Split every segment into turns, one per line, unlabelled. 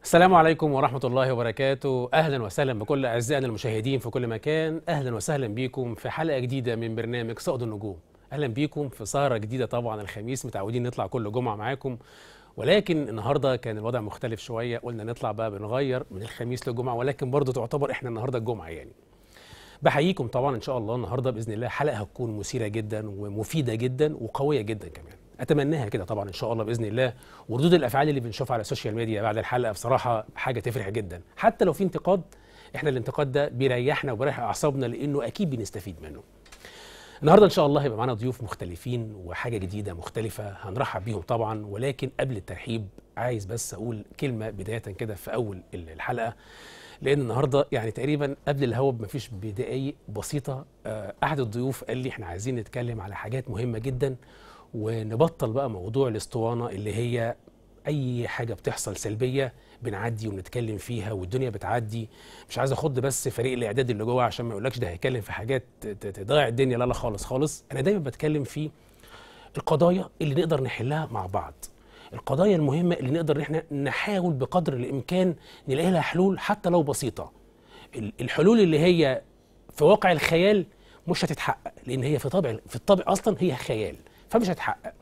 السلام عليكم ورحمة الله وبركاته أهلا وسهلا بكل أعزائنا المشاهدين في كل مكان أهلا وسهلا بيكم في حلقة جديدة من برنامج صقد النجوم أهلا بيكم في سهرة جديدة طبعا الخميس متعودين نطلع كل جمعة معاكم ولكن النهارده كان الوضع مختلف شوية قلنا نطلع بقى بنغير من الخميس للجمعة ولكن برضه تعتبر احنا النهارده الجمعة يعني بحييكم طبعا ان شاء الله النهارده باذن الله حلقه هتكون مثيره جدا ومفيده جدا وقويه جدا كمان اتمناها كده طبعا ان شاء الله باذن الله وردود الافعال اللي بنشوفها على السوشيال ميديا بعد الحلقه بصراحه حاجه تفرح جدا حتى لو في انتقاد احنا الانتقاد ده بيريحنا وبيريح اعصابنا لانه اكيد بنستفيد منه النهارده ان شاء الله هيبقى معانا ضيوف مختلفين وحاجه جديده مختلفه هنرحب بيهم طبعا ولكن قبل الترحيب عايز بس اقول كلمه بدايه كده في اول الحلقه لان النهارده يعني تقريبا قبل الهوا بمفيش بدقايق بسيطه آه، احد الضيوف قال لي احنا عايزين نتكلم على حاجات مهمه جدا ونبطل بقى موضوع الاسطوانه اللي هي اي حاجه بتحصل سلبيه بنعدي ونتكلم فيها والدنيا بتعدي مش عايز اخد بس فريق الاعداد اللي جوه عشان ما يقولكش ده هيتكلم في حاجات ت- ت- تضيع الدنيا لا لا خالص خالص انا دايما بتكلم في القضايا اللي نقدر نحلها مع بعض القضايا المهمة اللي نقدر احنا نحاول بقدر الإمكان نلاقي لها حلول حتى لو بسيطة ال- الحلول اللي هي في واقع الخيال مش هتتحقق لأن هي في طبع في الطبع أصلا هي خيال فمش هتتحقق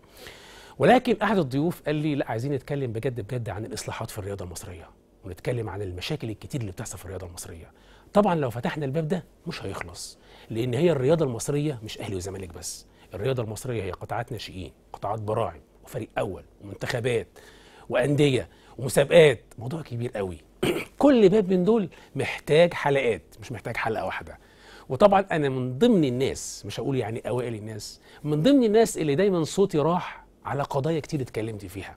ولكن أحد الضيوف قال لي لا عايزين نتكلم بجد بجد عن الإصلاحات في الرياضة المصرية ونتكلم عن المشاكل الكتير اللي بتحصل في الرياضة المصرية طبعا لو فتحنا الباب ده مش هيخلص لأن هي الرياضة المصرية مش أهلي وزمالك بس الرياضة المصرية هي قطاعات ناشئين قطاعات براعم وفريق أول ومنتخبات وأندية ومسابقات موضوع كبير قوي كل باب من دول محتاج حلقات مش محتاج حلقة واحدة وطبعا أنا من ضمن الناس مش هقول يعني أوائل الناس من ضمن الناس اللي دايما صوتي راح على قضايا كتير اتكلمت فيها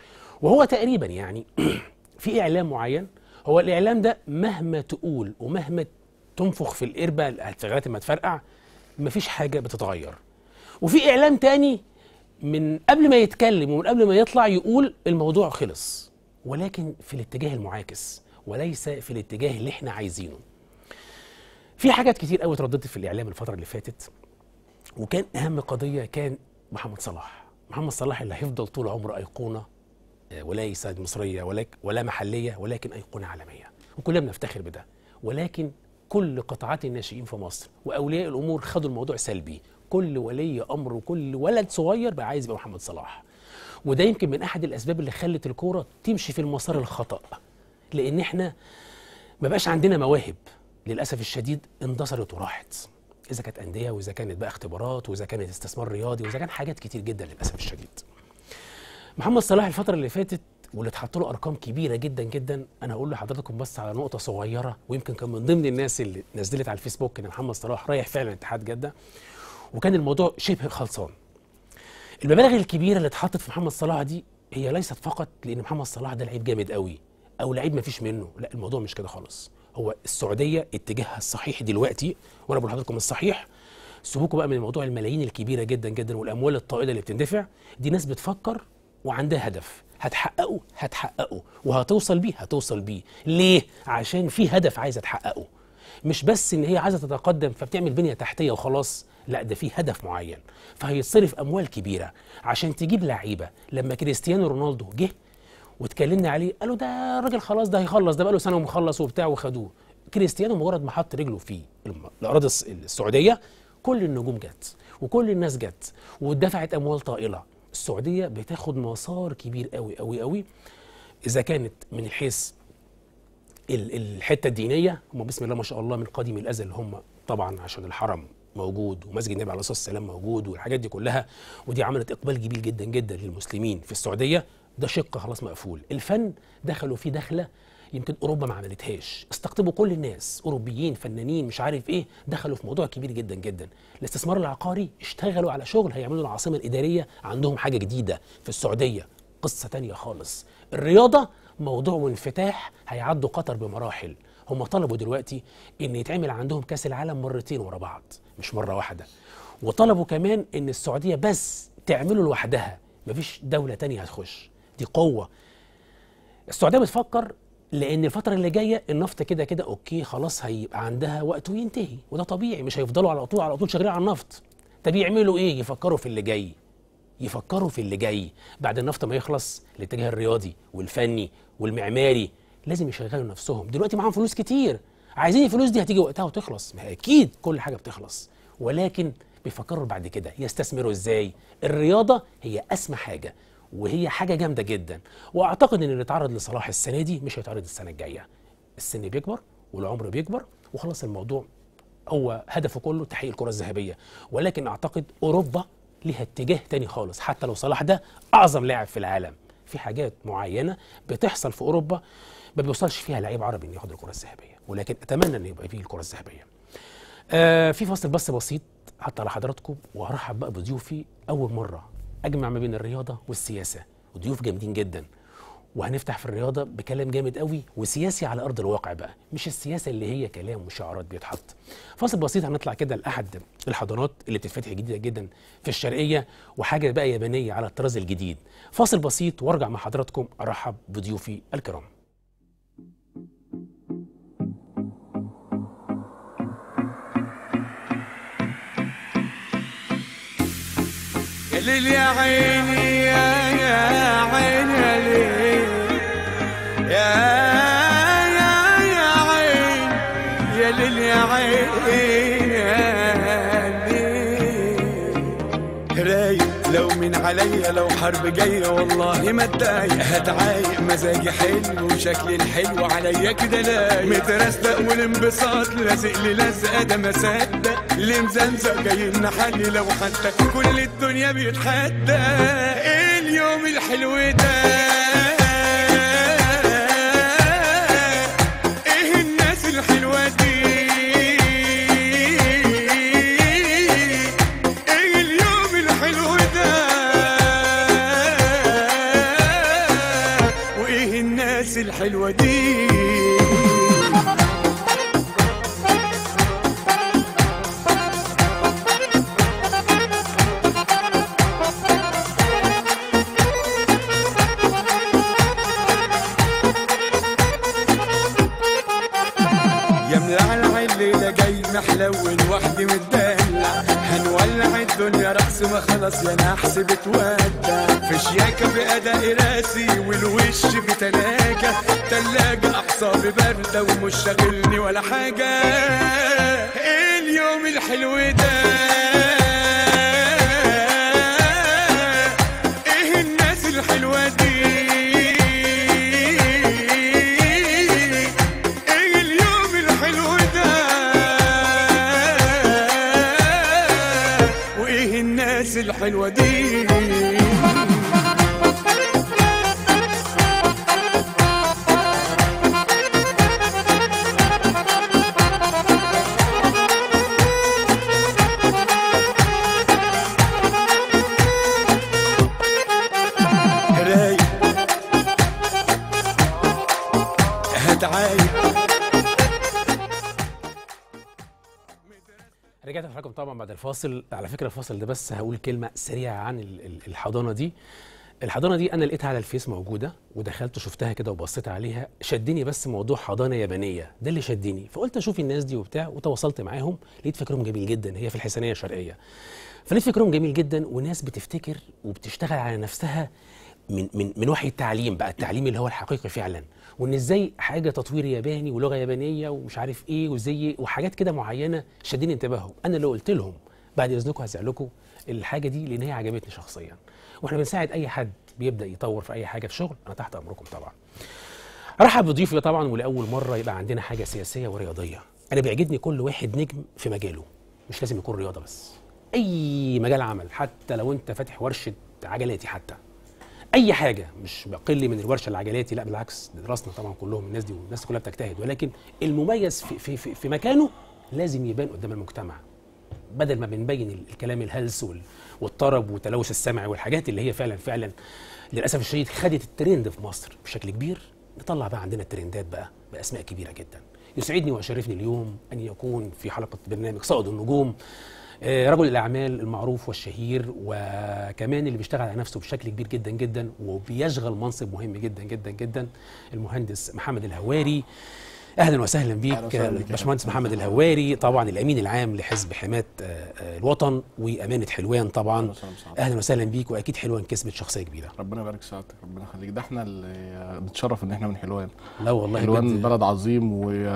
وهو تقريبا يعني في اعلام معين هو الاعلام ده مهما تقول ومهما تنفخ في القربه لغايه ما تفرقع مفيش حاجه بتتغير وفي اعلام تاني من قبل ما يتكلم ومن قبل ما يطلع يقول الموضوع خلص ولكن في الاتجاه المعاكس وليس في الاتجاه اللي احنا عايزينه في حاجات كتير قوي اترددت في الاعلام الفتره اللي فاتت وكان اهم قضيه كان محمد صلاح محمد صلاح اللي هيفضل طول عمره ايقونه آه، وليس مصريه ولا ولا محليه ولكن ايقونه عالميه وكلنا بنفتخر بده ولكن كل قطاعات الناشئين في مصر واولياء الامور خدوا الموضوع سلبي كل ولي امر وكل ولد صغير بقى عايز يبقى محمد صلاح وده يمكن من احد الاسباب اللي خلت الكوره تمشي في المسار الخطا لان احنا ما بقاش عندنا مواهب للاسف الشديد اندثرت وراحت اذا كانت انديه واذا كانت بقى اختبارات واذا كانت استثمار رياضي واذا كان حاجات كتير جدا للاسف الشديد محمد صلاح الفتره اللي فاتت واللي اتحط له ارقام كبيره جدا جدا انا هقول لحضراتكم بس على نقطه صغيره ويمكن كان من ضمن الناس اللي نزلت على الفيسبوك ان محمد صلاح رايح فعلا اتحاد جده وكان الموضوع شبه خلصان المبالغ الكبيره اللي اتحطت في محمد صلاح دي هي ليست فقط لان محمد صلاح ده لعيب جامد قوي او لعيب مفيش منه لا الموضوع مش كده خالص هو السعوديه اتجاهها الصحيح دلوقتي وانا بقول لحضراتكم الصحيح سيبوكوا بقى من موضوع الملايين الكبيره جدا جدا والاموال الطائله اللي بتندفع دي ناس بتفكر وعندها هدف هتحققه هتحققه وهتوصل بيه هتوصل بيه ليه عشان في هدف عايزه تحققه مش بس ان هي عايزه تتقدم فبتعمل بنيه تحتيه وخلاص لا ده في هدف معين فهيتصرف اموال كبيره عشان تجيب لعيبه لما كريستيانو رونالدو جه واتكلمنا عليه قالوا ده الراجل خلاص ده هيخلص ده بقاله سنه ومخلص وبتاع وخدوه كريستيانو مجرد ما حط رجله في الم- الاراضي الس- السعوديه كل النجوم جت وكل الناس جت ودفعت اموال طائله السعوديه بتاخد مسار كبير قوي قوي قوي اذا كانت من حيث ال- الحته الدينيه هم بسم الله ما شاء الله من قديم الازل هم طبعا عشان الحرم موجود ومسجد النبي عليه الصلاه والسلام موجود والحاجات دي كلها ودي عملت اقبال كبير جدا جدا للمسلمين في السعوديه ده شق خلاص مقفول الفن دخلوا فيه دخله يمكن اوروبا ما عملتهاش استقطبوا كل الناس اوروبيين فنانين مش عارف ايه دخلوا في موضوع كبير جدا جدا الاستثمار العقاري اشتغلوا على شغل هيعملوا العاصمه الاداريه عندهم حاجه جديده في السعوديه قصه تانية خالص الرياضه موضوع وانفتاح هيعدوا قطر بمراحل هم طلبوا دلوقتي ان يتعمل عندهم كاس العالم مرتين ورا بعض مش مره واحده وطلبوا كمان ان السعوديه بس تعمله لوحدها مفيش دوله تانية هتخش دي قوه السعوديه بتفكر لان الفتره اللي جايه النفط كده كده اوكي خلاص هيبقى عندها وقت وينتهي وده طبيعي مش هيفضلوا على طول على طول شغالين على النفط طب يعملوا ايه يفكروا في اللي جاي يفكروا في اللي جاي بعد النفط ما يخلص الاتجاه الرياضي والفني والمعماري لازم يشغلوا نفسهم دلوقتي معاهم فلوس كتير عايزين الفلوس دي هتيجي وقتها وتخلص ما هي اكيد كل حاجه بتخلص ولكن بيفكروا بعد كده يستثمروا ازاي الرياضه هي اسمى حاجه وهي حاجه جامده جدا واعتقد ان اللي اتعرض لصلاح السنه دي مش هيتعرض السنه الجايه السن بيكبر والعمر بيكبر وخلاص الموضوع هو هدفه كله تحقيق الكره الذهبيه ولكن اعتقد اوروبا ليها اتجاه تاني خالص حتى لو صلاح ده اعظم لاعب في العالم في حاجات معينه بتحصل في اوروبا ما بيوصلش فيها لعيب عربي انه ياخد الكره الذهبيه ولكن اتمنى ان يبقى فيه الكره الذهبيه آه في فصل بس بسيط حتى على حضراتكم وهرحب بقى بضيوفي اول مره اجمع ما بين الرياضه والسياسه وضيوف جامدين جدا وهنفتح في الرياضه بكلام جامد قوي وسياسي على ارض الواقع بقى مش السياسه اللي هي كلام وشعارات بيتحط فاصل بسيط هنطلع كده لاحد الحضانات اللي بتتفتح جديده جدا في الشرقيه وحاجه بقى يابانيه على الطراز الجديد فاصل بسيط وارجع مع حضراتكم ارحب بضيوفي الكرام
يا ليل يا عيني يا يا عيني يا ليل يا يا يا عين يا ليل يا عين يا ليل رايق لو من عليا لو حرب جاية والله ما اتضايق هتعايق مزاجي حلو وشكلي الحلو عليا كده لايق مترستق والانبساط لازق لي لزقة ده ما صدق اللي مزنزق جاي نحلي لو حتى كل الدنيا بيتحدى ايه اليوم الحلو ده ايه الناس الحلوة دي ايه اليوم الحلو ده وايه الناس الحلوة دي يا ملعلع الليلة جاي محلول وحدي متدلع هنولع الدنيا رقص ما خلاص يا نحس بتودع في شياكة بأداء راسي والوش بتلاجة تلاجة أعصابي باردة ومش شاغلني ولا حاجة إيه اليوم الحلو ده إيه الناس الحلوة دي ايه اليوم الحلو ده وايه الناس الحلوه دي رايق هتعايق
رجعت لحضراتكم طبعا بعد الفاصل على فكره الفاصل ده بس هقول كلمه سريعه عن ال- ال- الحضانه دي الحضانه دي انا لقيتها على الفيس موجوده ودخلت شفتها كده وبصيت عليها شدني بس موضوع حضانه يابانيه ده اللي شدني فقلت اشوف الناس دي وبتاع وتواصلت معاهم لقيت فكرهم جميل جدا هي في الحسنيه الشرقيه فلقيت فكرهم جميل جدا وناس بتفتكر وبتشتغل على نفسها من من من وحي التعليم بقى التعليم اللي هو الحقيقي فعلا وان ازاي حاجه تطوير ياباني ولغه يابانيه ومش عارف ايه وزي وحاجات كده معينه شدني انتباههم انا اللي قلت لهم بعد اذنكم هسأل لكم الحاجه دي لان هي عجبتني شخصيا واحنا بنساعد اي حد بيبدا يطور في اي حاجه في شغل انا تحت امركم طبعا ارحب بضيوفي طبعا ولاول مره يبقى عندنا حاجه سياسيه ورياضيه انا بيعجبني كل واحد نجم في مجاله مش لازم يكون رياضه بس اي مجال عمل حتى لو انت فاتح ورشه عجلاتي حتى اي حاجه مش بقل من الورشه العجلاتي لا بالعكس ده دراسنا طبعا كلهم الناس دي والناس كلها بتجتهد ولكن المميز في في في, في مكانه لازم يبان قدام المجتمع بدل ما بنبين ال- الكلام الهلس وال- والطرب والتلوث السمعي والحاجات اللي هي فعلا فعلا للاسف الشديد خدت الترند في مصر بشكل كبير نطلع بقى عندنا الترندات بقى باسماء كبيره جدا يسعدني ويشرفني اليوم ان يكون في حلقه برنامج صائد النجوم آه، رجل الاعمال المعروف والشهير وكمان اللي بيشتغل على نفسه بشكل كبير جدا جدا وبيشغل منصب مهم جدا جدا جدا المهندس محمد الهواري اهلا وسهلا
أهلا
بيك
وسهلا بيك يا
باشمهندس
فندم.
محمد الهواري طبعا الامين العام لحزب حمايه آه، آه، الوطن وامانه حلوان طبعا
أهلا وسهلا بسعادتك.
اهلا وسهلا بيك واكيد حلوان كسبت شخصيه كبيره
ربنا يبارك في سعادتك ربنا يخليك ده احنا اللي نتشرف ان احنا من حلوان
لا والله
حلوان
بجد
بلد عظيم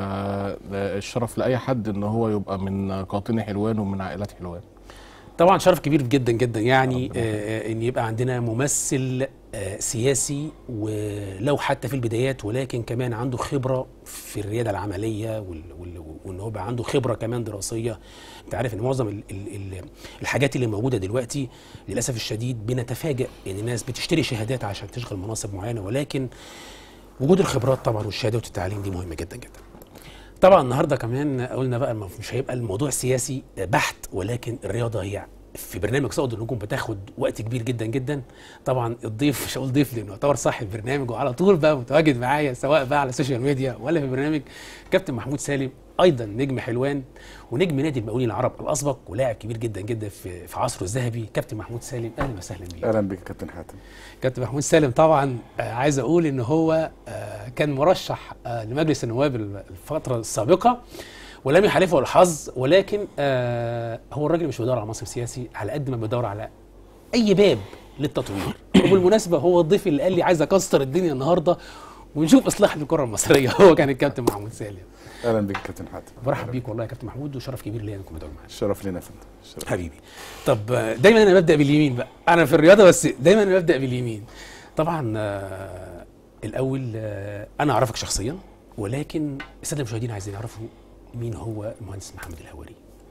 والشرف لاي حد ان هو يبقى من قاطني حلوان ومن عائلات حلوان
طبعا شرف كبير جدا جدا يعني
ربنا
آه، ان يبقى عندنا ممثل آه، سياسي ولو حتى في البدايات ولكن كمان عنده خبره في الرياده العمليه وال- وال- وان هو بقى عنده خبره كمان دراسيه انت عارف ان معظم ال ال ال الحاجات اللي موجوده دلوقتي للاسف الشديد بنتفاجئ ان الناس بتشتري شهادات عشان تشغل مناصب معينه ولكن وجود الخبرات طبعا والشهادات والتعليم دي مهمه جدا جدا طبعا النهارده كمان قلنا بقى الم- مش هيبقى الموضوع سياسي بحت ولكن الرياضه هي في برنامج صعود النجوم بتاخد وقت كبير جدا جدا طبعا الضيف مش هقول ضيف لانه يعتبر صاحب برنامج وعلى طول بقى متواجد معايا سواء بقى على السوشيال ميديا ولا في برنامج كابتن محمود سالم ايضا نجم حلوان ونجم نادي المقاولين العرب الاسبق ولاعب كبير جدا جدا في في عصره الذهبي كابتن محمود سالم اهلا وسهلا بيك
اهلا بك يا كابتن حاتم
كابتن محمود سالم طبعا آه، عايز اقول ان هو آه، كان مرشح آه، لمجلس النواب الفتره السابقه ولم يحالفه الحظ ولكن آه، هو الراجل مش بيدور على منصب سياسي على قد ما بيدور على اي باب للتطوير وبالمناسبه هو الضيف اللي قال لي عايز اكسر الدنيا النهارده ونشوف اصلاح للكره المصريه هو كان الكابتن محمود سالم
اهلا بك يا كابتن حاتم
برحب بيك والله يا كابتن محمود وشرف كبير ليا انكم مدعو معانا
الشرف لنا يا فندم الشرف.
حبيبي طب آه، دايما انا ببدا باليمين بقى انا في الرياضه بس دايما انا ببدا باليمين طبعا آه، الاول آه، انا اعرفك شخصيا ولكن الساده المشاهدين عايزين يعرفوا مين هو المهندس محمد الهواري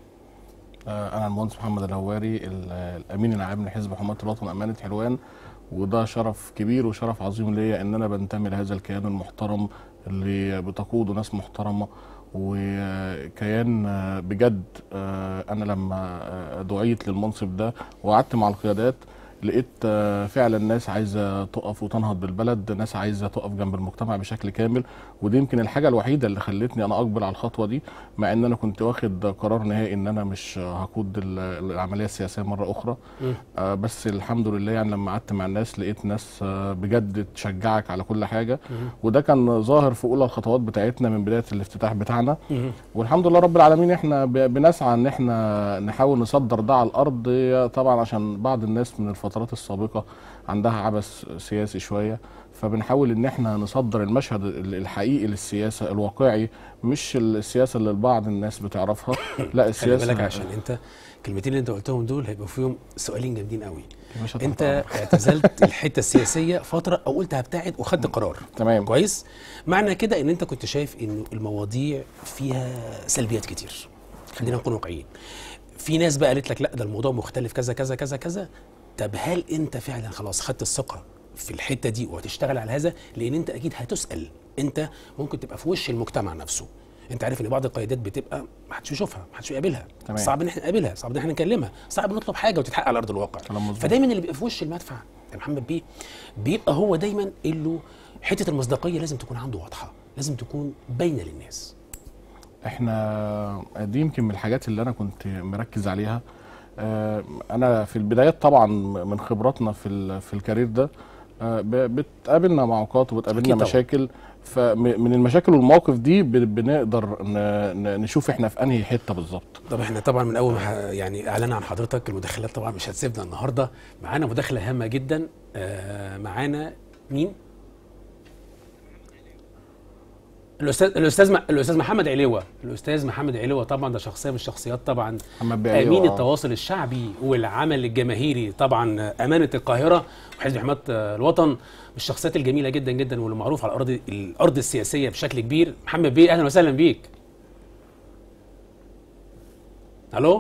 آه، انا المهندس محمد الهواري ال- الامين العام لحزب حمايه الوطن امانه حلوان وده شرف كبير وشرف عظيم ليا ان انا بنتمي لهذا الكيان المحترم اللي بتقوده ناس محترمه وكيان آه، بجد آه، انا لما آه، دعيت للمنصب ده وقعدت مع القيادات لقيت آه، فعلا ناس عايزه تقف وتنهض بالبلد ناس عايزه تقف جنب المجتمع بشكل كامل ودي يمكن الحاجه الوحيده اللي خلتني انا اقبل على الخطوه دي مع ان انا كنت واخد قرار نهائي ان انا مش هقود ال- العمليه السياسيه مره اخرى
مم.
آه بس الحمد لله يعني لما قعدت مع الناس لقيت ناس آه بجد تشجعك على كل حاجه
مم.
وده كان ظاهر في اولى الخطوات بتاعتنا من بدايه الافتتاح بتاعنا
مم.
والحمد لله رب العالمين احنا ب- بنسعى ان احنا نحاول نصدر ده على الارض طبعا عشان بعض الناس من الفترات السابقه عندها عبث سياسي شويه فبنحاول ان احنا نصدر المشهد ال- الحقيقي للسياسه الواقعي مش السياسه اللي بعض الناس بتعرفها لا
خلي
السياسه
بالك عشان انت الكلمتين اللي انت قلتهم دول هيبقوا فيهم سؤالين جامدين قوي
يا باشا تحت
انت
أمرك.
اعتزلت الحته السياسيه فتره او قلت هبتعد وخدت قرار
تمام
كويس معنى كده ان انت كنت شايف انه المواضيع فيها سلبيات كتير خلينا نكون واقعيين في ناس بقى قالت لك لا ده الموضوع مختلف كذا كذا كذا كذا طب هل انت فعلا خلاص خدت الثقه في الحته دي وهتشتغل على هذا لان انت اكيد هتسال انت ممكن تبقى في وش المجتمع نفسه انت عارف ان بعض القيادات بتبقى ما حدش يشوفها ما حدش يقابلها
تمام.
صعب ان احنا نقابلها صعب ان احنا نكلمها صعب نطلب حاجه وتتحقق على ارض الواقع
كلام مظبوط.
فدايما اللي بيبقى في وش المدفع يا محمد بيه بيبقى هو دايما اللي حته المصداقيه لازم تكون عنده واضحه لازم تكون باينه للناس
احنا دي يمكن من الحاجات اللي انا كنت مركز عليها آه، انا في البدايات طبعا من خبراتنا في ال- في الكارير ده آه، ب- بتقابلنا معوقات
أكيد
وبتقابلنا
طبعاً.
مشاكل فمن المشاكل والمواقف دي ب- بنقدر ن- ن- نشوف احنا في انهي حته بالظبط
طب احنا طبعا من اول ما ح- يعني اعلنا عن حضرتك المداخلات طبعا مش هتسيبنا النهارده معانا مداخله هامه جدا آه معانا مين؟ الاستاذ الاستاذ م- الاستاذ محمد علوه الاستاذ محمد علوه طبعا ده شخصيه من الشخصيات طبعا
محمد بيه
امين
أيوة.
التواصل الشعبي والعمل الجماهيري طبعا امانه القاهره وحزب حمايه الوطن من الشخصيات الجميله جدا جدا واللي معروف على الارض الارض السياسيه بشكل كبير محمد بيه اهلا وسهلا بيك الو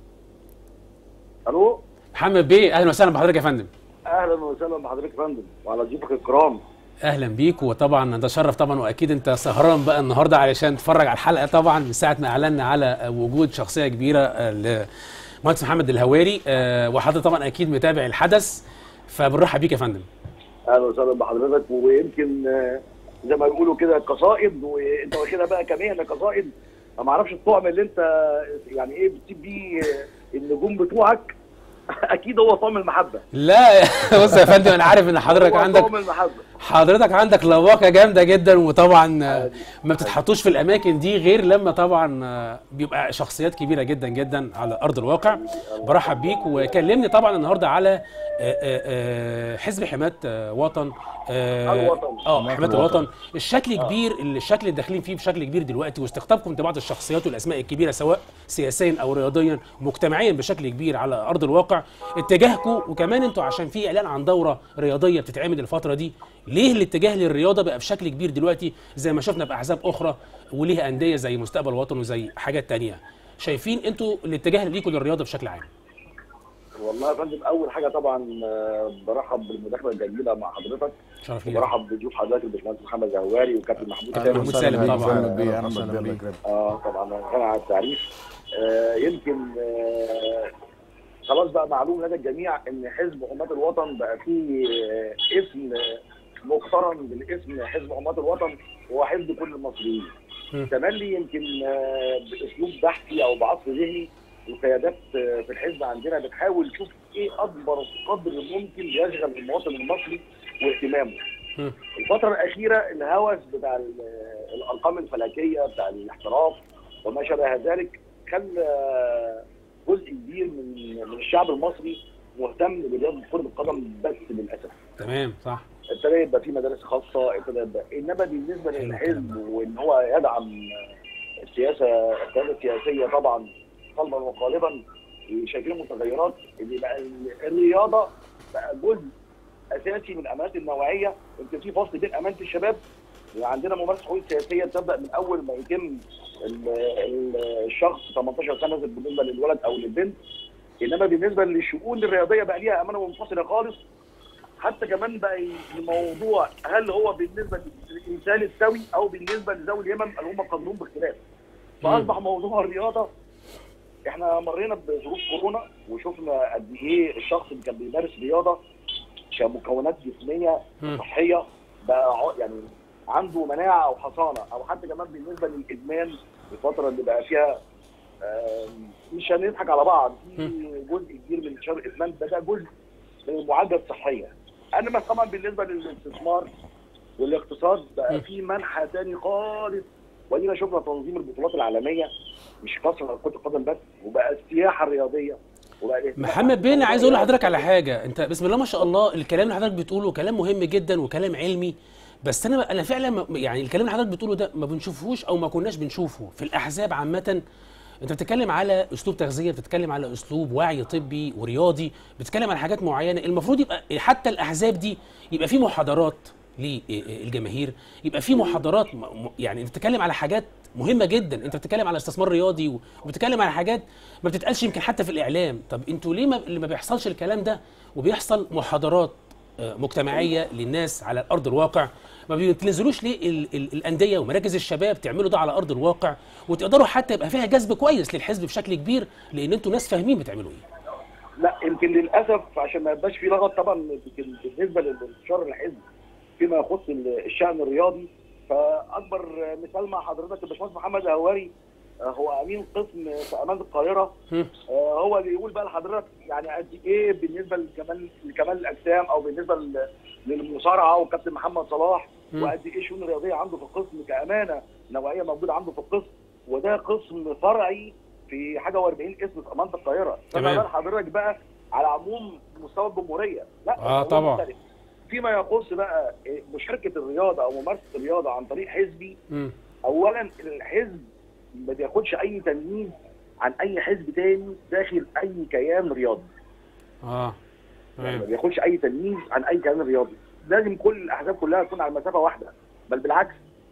الو
محمد بيه اهلا وسهلا بحضرتك يا فندم
اهلا وسهلا بحضرتك يا فندم وعلى ضيوفك الكرام
اهلا بيك وطبعا نتشرف طبعا واكيد انت سهران بقى النهارده علشان تتفرج على الحلقه طبعا من ساعه ما اعلنا على وجود شخصيه كبيره آه، لمهندس محمد الهواري آه، وحضرتك طبعا اكيد متابع الحدث فبنرحب بيك يا فندم
اهلا وسهلا بحضرتك ويمكن آه، زي ما بيقولوا كده قصائد وانت واخدها بقى كمهنه قصائد ما اعرفش الطعم اللي انت يعني ايه بتسيب بيه آه، النجوم بتوعك اكيد هو طعم المحبه
لا بص يا فندم انا عارف ان حضرتك
هو
عندك
طعم المحبه
حضرتك عندك لواقه جامده جدا وطبعا آه، ما بتتحطوش في الاماكن دي غير لما طبعا آه، بيبقى شخصيات كبيره جدا جدا على ارض الواقع برحب بيك وكلمني طبعا النهارده على آه، آه، آه، حزب حمايه آه، وطن آه،
الوطن.
اه
حماية
حمايه
الوطن.
الوطن الشكل كبير الشكل اللي داخلين فيه بشكل كبير دلوقتي واستقطابكم لبعض الشخصيات والاسماء الكبيره سواء سياسيا او رياضيا مجتمعيا بشكل كبير على ارض الواقع اتجاهكم وكمان انتوا عشان في اعلان عن دوره رياضيه بتتعمل الفتره دي ليه الاتجاه للرياضه بقى بشكل كبير دلوقتي زي ما شفنا باحزاب اخرى وليها انديه زي مستقبل وطن وزي حاجات تانية شايفين انتوا الاتجاه اللي ليكوا للرياضه بشكل عام
والله يا فندم اول حاجه طبعا آه، برحب بالمداخله الجميله مع حضرتك
شرف لينا
وبرحب بضيوف حضرتك الباشمهندس محمد زهواري وكابتن محمود
أهلا
سامي
محمود
وسهلا
سالم
بيك.
طبعاً.
أهلا بيك. أهلا
محمد
وسهلا
بيه،
بيك.
الله يكرمك.
اه طبعا غني عن التعريف آه يمكن آه خلاص بقى معلوم لدى الجميع ان حزب حماة الوطن بقى فيه آه اسم مقترن بالاسم حزب حماة الوطن هو حزب كل المصريين
م.
تملي يمكن آه باسلوب بحثي او بعصر ذهني القيادات آه، في الحزب عندنا بتحاول تشوف ايه اكبر قدر ممكن يشغل المواطن المصري واهتمامه
م.
الفترة الأخيرة الهوس بتاع ال- الأرقام الفلكية بتاع الاحتراف وما شابه ذلك خلى جزء كبير من من الشعب المصري مهتم برياضة كرة القدم بس للأسف.
تمام صح
ابتدى يبقى في مدارس خاصة ابتدى يبقى إنما بالنسبة
حلو
للحزب
الكلام
وإن هو يدعم السياسة القيادة السياسية طبعا قلبا وقالبا شايفين المتغيرات اللي بقى ال- الرياضة بقى جزء اساسي من الامانات النوعيه يمكن في فصل بين امانه الشباب عندنا ممارسه حقوق سياسيه تبدا من اول ما يتم ال- ال- الشخص 18 سنه بالنسبه للولد او للبنت انما بالنسبه للشؤون الرياضيه بقى ليها امانه منفصله خالص حتى كمان بقى الموضوع هل هو بالنسبه للانسان السوي او بالنسبه لذوي الهمم اللي هم قادرون باختلاف فاصبح موضوع الرياضه احنا مرينا بظروف كورونا وشفنا قد ايه الشخص اللي كان بيمارس رياضه كمكونات جسميه
مم.
صحيه بقى ع- يعني عنده مناعه او حصانه او حتى كمان بالنسبه للادمان الفتره اللي بقى فيها آم، مش هنضحك على بعض في جزء كبير من انتشار الادمان ده ده جزء من المعالجه الصحيه انما طبعا بالنسبه للاستثمار والاقتصاد بقى في منحى تاني خالص ودينا شفنا تنظيم البطولات العالميه مش قصر كره القدم بس وبقى السياحه الرياضيه وبقى الاهتمام
محمد بيه انا عايز اقول لحضرتك على حاجه انت بسم الله ما شاء الله الكلام اللي حضرتك بتقوله كلام مهم جدا وكلام علمي بس انا انا فعلا ما- يعني الكلام اللي حضرتك بتقوله ده ما بنشوفهوش او ما كناش بنشوفه في الاحزاب عامه انت بتتكلم على اسلوب تغذيه بتتكلم على اسلوب وعي طبي ورياضي بتتكلم على حاجات معينه المفروض يبقى حتى الاحزاب دي يبقى في محاضرات للجماهير يبقى في محاضرات م- م- يعني انت بتتكلم على حاجات مهمه جدا انت بتتكلم على استثمار رياضي و- وبتتكلم على حاجات ما بتتقالش يمكن حتى في الاعلام طب انتوا ليه ما اللي ما بيحصلش الكلام ده وبيحصل محاضرات آه، مجتمعيه للناس على ارض الواقع ما بتنزلوش ليه ال ال الانديه ومراكز الشباب تعملوا ده على ارض الواقع وتقدروا حتى يبقى فيها جذب كويس للحزب بشكل كبير لان انتوا ناس فاهمين بتعملوا ايه
لا يمكن للاسف عشان ما يبقاش في لغط طبعا يمكن بالنسبه لانتشار الحزب فيما يخص ال- الشان الرياضي فاكبر مثال مع حضرتك الباشمهندس محمد هواري آه، هو امين قسم في امانه القاهره
هم.
آه، هو اللي يقول بقى لحضرتك يعني قد ايه بالنسبه لكمال لكمال الاجسام او بالنسبه لل- للمصارعه وكابتن محمد صلاح
مم.
وقد ايه الشؤون الرياضيه عنده في القسم كامانه نوعيه موجوده عنده في القسم وده قسم فرعي في حاجه و40 اسم في امانه القاهره
تمام.
فما بال حضرتك بقى على عموم مستوى الجمهوريه لا
آه،
هو
طبعا.
مختلف. فيما يخص بقى إيه، مشاركه الرياضه او ممارسه الرياضه عن طريق حزبي
مم.
اولا الحزب ما بياخدش اي تمييز عن اي حزب تاني داخل اي كيان رياضي
اه
يعني ما
تمام
بياخدش اي تمييز عن اي كيان رياضي لازم كل الاحزاب كلها تكون على مسافه واحده بل بالعكس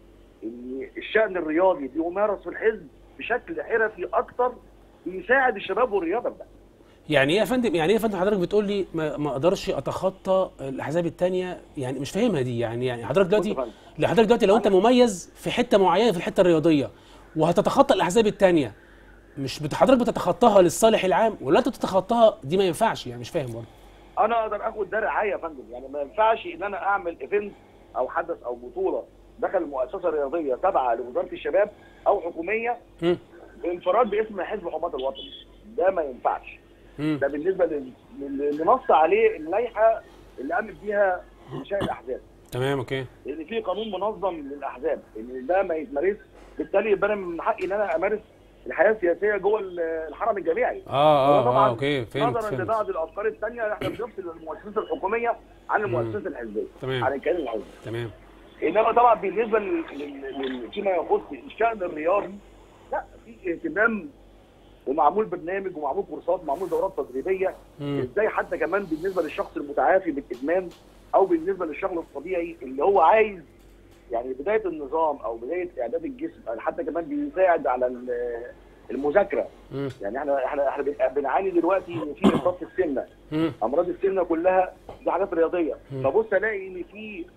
ان الشان الرياضي بيمارس في الحزب بشكل حرفي اكتر بيساعد الشباب والرياضه بقى
يعني ايه يا فندم يعني ايه يا فندم حضرتك بتقول لي ما, ما اقدرش اتخطى الاحزاب التانية يعني مش فاهمها دي يعني يعني حضرتك دلوقتي
بص يا فندم.
لحضرتك دلوقتي لو انت مميز في حته معينه في الحته الرياضيه وهتتخطى الاحزاب التانية مش بت- حضرتك بتتخطاها للصالح العام ولا انت تتخطاها دي ما ينفعش يعني مش فاهم برضه
انا اقدر اخد ده رعايه يا فندم يعني ما ينفعش ان انا اعمل ايفنت او حدث او بطوله داخل مؤسسه رياضيه تابعه لوزاره الشباب او حكوميه
مم.
بانفراد باسم حزب حماة الوطن ده ما ينفعش
مم.
ده بالنسبه لل- لل- اللي نص عليه اللائحه اللي قامت بيها انشاء الاحزاب
تمام اوكي
لان في قانون منظم للاحزاب ان ده ما يتمارس بالتالي يبقى انا من حقي ان انا امارس الحياه السياسيه جوه ال- الحرم الجامعي
اه اه
طبعاً
اه اوكي فهمت
نظرا
فهمت
لبعض الافكار الثانيه احنا بنفصل المؤسسات الحكوميه عن المؤسسات الحزبيه
تمام.
عن الكيان الحزبي
تمام
انما طبعا بالنسبه لل... لل... لل... فيما يخص الشان الرياضي لا في اهتمام ومعمول برنامج ومعمول كورسات ومعمول دورات تدريبيه
مم.
ازاي حتى كمان بالنسبه للشخص المتعافي بالادمان او بالنسبه للشخص الطبيعي اللي هو عايز يعني بدايه النظام او بدايه اعداد الجسم أو حتى كمان بيساعد على ال- المذاكره
مم.
يعني احنا احنا احنا بن- بنعاني دلوقتي ان في امراض في السمنه
مم.
امراض السمنه كلها دي حاجات رياضيه
مم.
فبص الاقي ان في